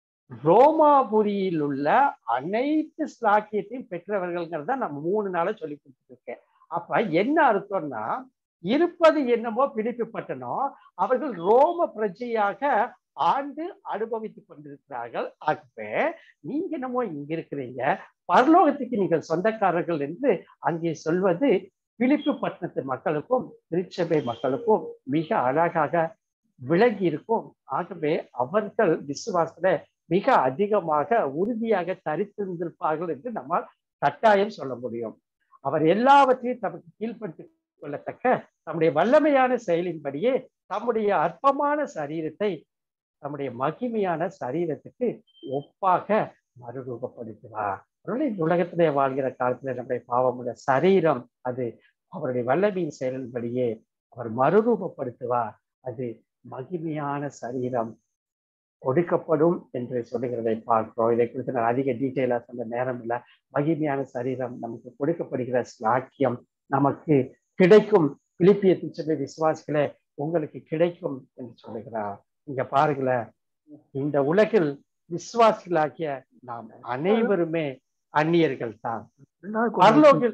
ரோமாபுரியில் உள்ள அனைத்து ஸ்லாக்கியத்தையும் பெற்றவர்கள்ங்கிறத நான் மூணு நாளா சொல்லி கொடுத்துருக்கேன் அப்ப என்ன அர்த்தம்னா இருப்பது என்னமோ பிடிப்பு பட்டணம் அவர்கள் ரோம பிரஜையாக ஆண்டு அனுபவித்துக் கொண்டிருக்கிறார்கள் ஆகவே நீங்க என்னமோ இங்க இருக்கிறீங்க பரலோகத்துக்கு நீங்கள் சொந்தக்காரர்கள் என்று அங்கே சொல்வது பிலிப்பு பட்டணத்து மக்களுக்கும் திருச்சபை மக்களுக்கும் மிக அழகாக விலகி இருக்கும் ஆகவே அவர்கள் விசுவாசத்துல மிக அதிகமாக உறுதியாக தரித்திருந்திருப்பார்கள் என்று நம்மால் கட்டாயம் சொல்ல முடியும் அவர் எல்லாவற்றையும் தமக்கு கீழ்படுத்தி கொள்ளத்தக்க தம்முடைய வல்லமையான செயலின்படியே தம்முடைய அற்பமான சரீரத்தை தம்முடைய மகிமையான சரீரத்துக்கு ஒப்பாக மறுரூபப்படுத்துவார் அவருடைய இந்த உலகத்திலே வாழ்கிற காலத்துல நம்முடைய பாவமுடைய சரீரம் அது அவருடைய வல்லமையின் செயலின்படியே அவர் மறுரூபப்படுத்துவார் அது மகிமையான சரீரம் கொடுக்கப்படும் என்று சொல்லுகிறதை பார்க்கிறோம் இதை குறித்து நான் அதிக டீட்டெயிலா சொல்ல நேரம் இல்லை மகிமையான சரீரம் நமக்கு கொடுக்கப்படுகிற சாக்கியம் நமக்கு கிடைக்கும் பிலிப்பிய சொல்லி விசுவாசிகளே உங்களுக்கு கிடைக்கும் என்று சொல்லுகிறார் இங்க பாருங்களேன் இந்த உலகில் விசுவாசிகளாகிய நாம் அனைவருமே அந்நியர்கள் தான் பரலோகில்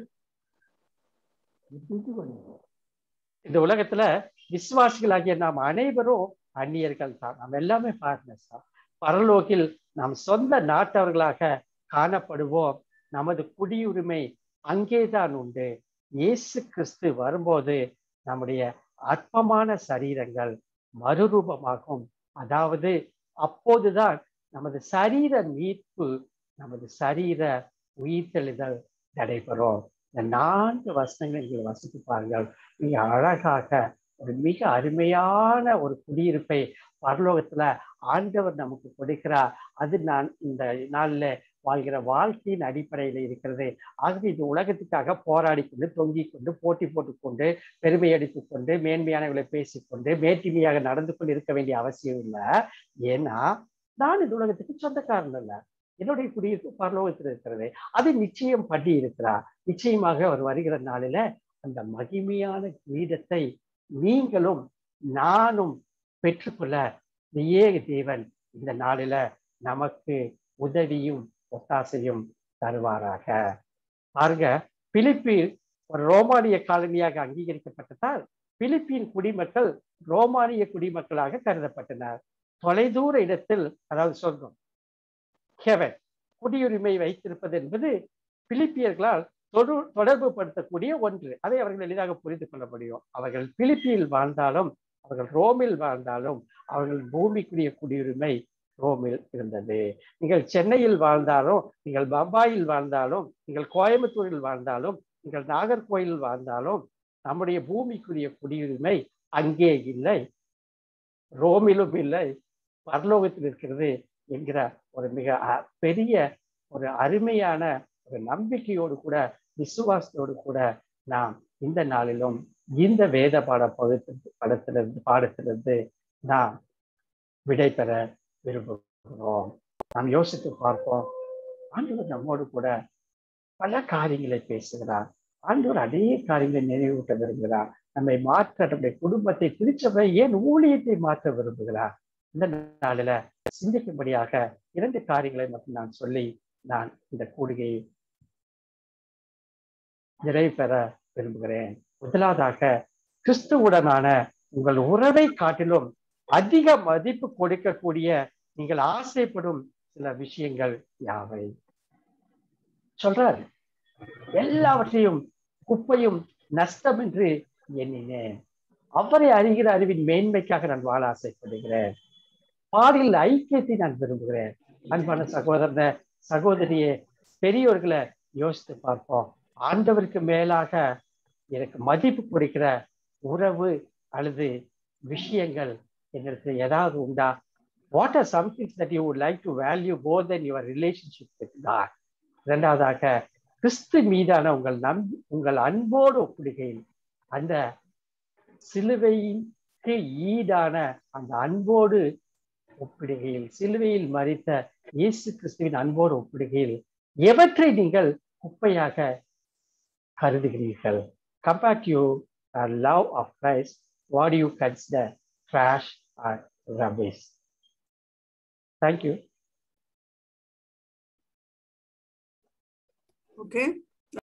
இந்த உலகத்துல விசுவாசிகளாகிய நாம் அனைவரும் அந்நியர்கள் தான் நாம் எல்லாமே பாருங்க சார் பரலோகில் நாம் சொந்த நாட்டவர்களாக காணப்படுவோம் நமது குடியுரிமை அங்கேதான் உண்டு இயேசு கிறிஸ்து வரும்போது நம்முடைய அற்பமான சரீரங்கள் மறுரூபமாகும் அதாவது அப்போதுதான் நமது சரீர மீட்பு நமது சரீர உயிர்த்தெழுதல் நடைபெறும் இந்த நான்கு வசனங்களை நீங்கள் வசித்து பாருங்கள் மிக அழகாக ஒரு மிக அருமையான ஒரு குடியிருப்பை பரலோகத்துல ஆண்டவர் நமக்கு கொடுக்கிறார் அது நான் இந்த நாள்ல வாழ்கிற வாழ்க்கையின் அடிப்படையில் இருக்கிறது ஆகவே இந்த உலகத்துக்காக போராடி கொண்டு தொங்கிக் கொண்டு போட்டி போட்டுக்கொண்டு பெருமை அடித்துக் கொண்டு மேன்மையானவர்களை பேசிக்கொண்டு மேட்டிமையாக நடந்து கொண்டு இருக்க வேண்டிய அவசியம் இல்லை ஏன்னா நான் இந்த உலகத்துக்கு சொந்தக்காரன் இல்லை என்னுடைய குடியிருப்பு பரலோகத்தில் இருக்கிறது அது நிச்சயம் பண்ணி இருக்கிறார் நிச்சயமாக அவர் வருகிற நாளில அந்த மகிமையான கிரீடத்தை நீங்களும் நானும் பெற்றுக்கொள்ள ஏக தேவன் இந்த நாளில நமக்கு உதவியும் ஒத்தாசையும் தருவாராக பாருங்க பிலிப்பில் ஒரு ரோமானிய காலனியாக அங்கீகரிக்கப்பட்டதால் பிலிப்பின் குடிமக்கள் ரோமானிய குடிமக்களாக கருதப்பட்டனர் தொலைதூர இடத்தில் அதாவது சொர்க்கம் ஹெவன் குடியுரிமை வைத்திருப்பது என்பது பிலிப்பியர்களால் தொடு தொடர்பு படுத்தக்கூடிய ஒன்று அதை அவர்கள் எளிதாக புரிந்து கொள்ள முடியும் அவர்கள் பிலிப்பியில் வாழ்ந்தாலும் அவர்கள் ரோமில் வாழ்ந்தாலும் அவர்கள் பூமிக்குரிய குடியுரிமை ரோமில் இருந்தது நீங்கள் சென்னையில் வாழ்ந்தாலும் நீங்கள் பம்பாயில் வாழ்ந்தாலும் நீங்கள் கோயம்புத்தூரில் வாழ்ந்தாலும் நீங்கள் நாகர்கோயிலில் வாழ்ந்தாலும் நம்முடைய பூமிக்குரிய குடியுரிமை அங்கே இல்லை ரோமிலும் இல்லை பரலோகத்தில் இருக்கிறது என்கிற ஒரு மிக பெரிய ஒரு அருமையான ஒரு நம்பிக்கையோடு கூட விசுவாசத்தோடு கூட நாம் இந்த நாளிலும் இந்த வேத பாட பகுத்து படத்திலிருந்து பாடத்திலிருந்து நாம் விடை பெற விரும்புகிறோம் நாம் யோசித்து பார்ப்போம் ஆண்டவர் நம்மோடு கூட பல காரியங்களை பேசுகிறார் ஆண்டவர் அதே காரியங்களை நினைவூட்ட விரும்புகிறார் நம்மை மாற்ற நம்முடைய குடும்பத்தை திருச்சபை ஏன் ஊழியத்தை மாற்ற விரும்புகிறார் இந்த நாளில சிந்திக்கும்படியாக இரண்டு காரியங்களை மட்டும் நான் சொல்லி நான் இந்த கூடுகையை நிறைவு பெற விரும்புகிறேன் முதலாவதாக கிறிஸ்துவுடனான உங்கள் உறவை காட்டிலும் அதிக மதிப்பு கொடுக்கக்கூடிய நீங்கள் ஆசைப்படும் சில விஷயங்கள் யாவை சொல்றாரு எல்லாவற்றையும் குப்பையும் நஷ்டம் என்று எண்ணினேன் அவரை அறிகிற அறிவின் மேன்மைக்காக நான் வாழ ஆசைப்படுகிறேன் பாடலில் ஐக்கியத்தை நான் விரும்புகிறேன் அன்பான சகோதரன சகோதரியே பெரியோர்களை யோசித்து பார்ப்போம் ஆண்டவருக்கு மேலாக எனக்கு மதிப்பு கொடுக்கிற உறவு அல்லது விஷயங்கள் எங்களுக்கு ஏதாவது உண்டா what are somethings that you would like to value more then your relationship with God இரண்டாவதாக கிறிஸ்து மீதான உங்கள் நம்பி உங்கள் அன்போடு ஒப்பிடுகையில் அந்த சிலுவைக்கு ஈடான அந்த அன்போடு ஒப்பிடுகையில் சிலுவையில் மறித்த இயேசு கிறிஸ்துவின் அன்போடு ஒப்பிடுகையில் எவற்றை நீங்கள் குப்பையாக கருதுகிறீர்கள் compare to love of Christ what you consider trash or rubbish thank you Okay.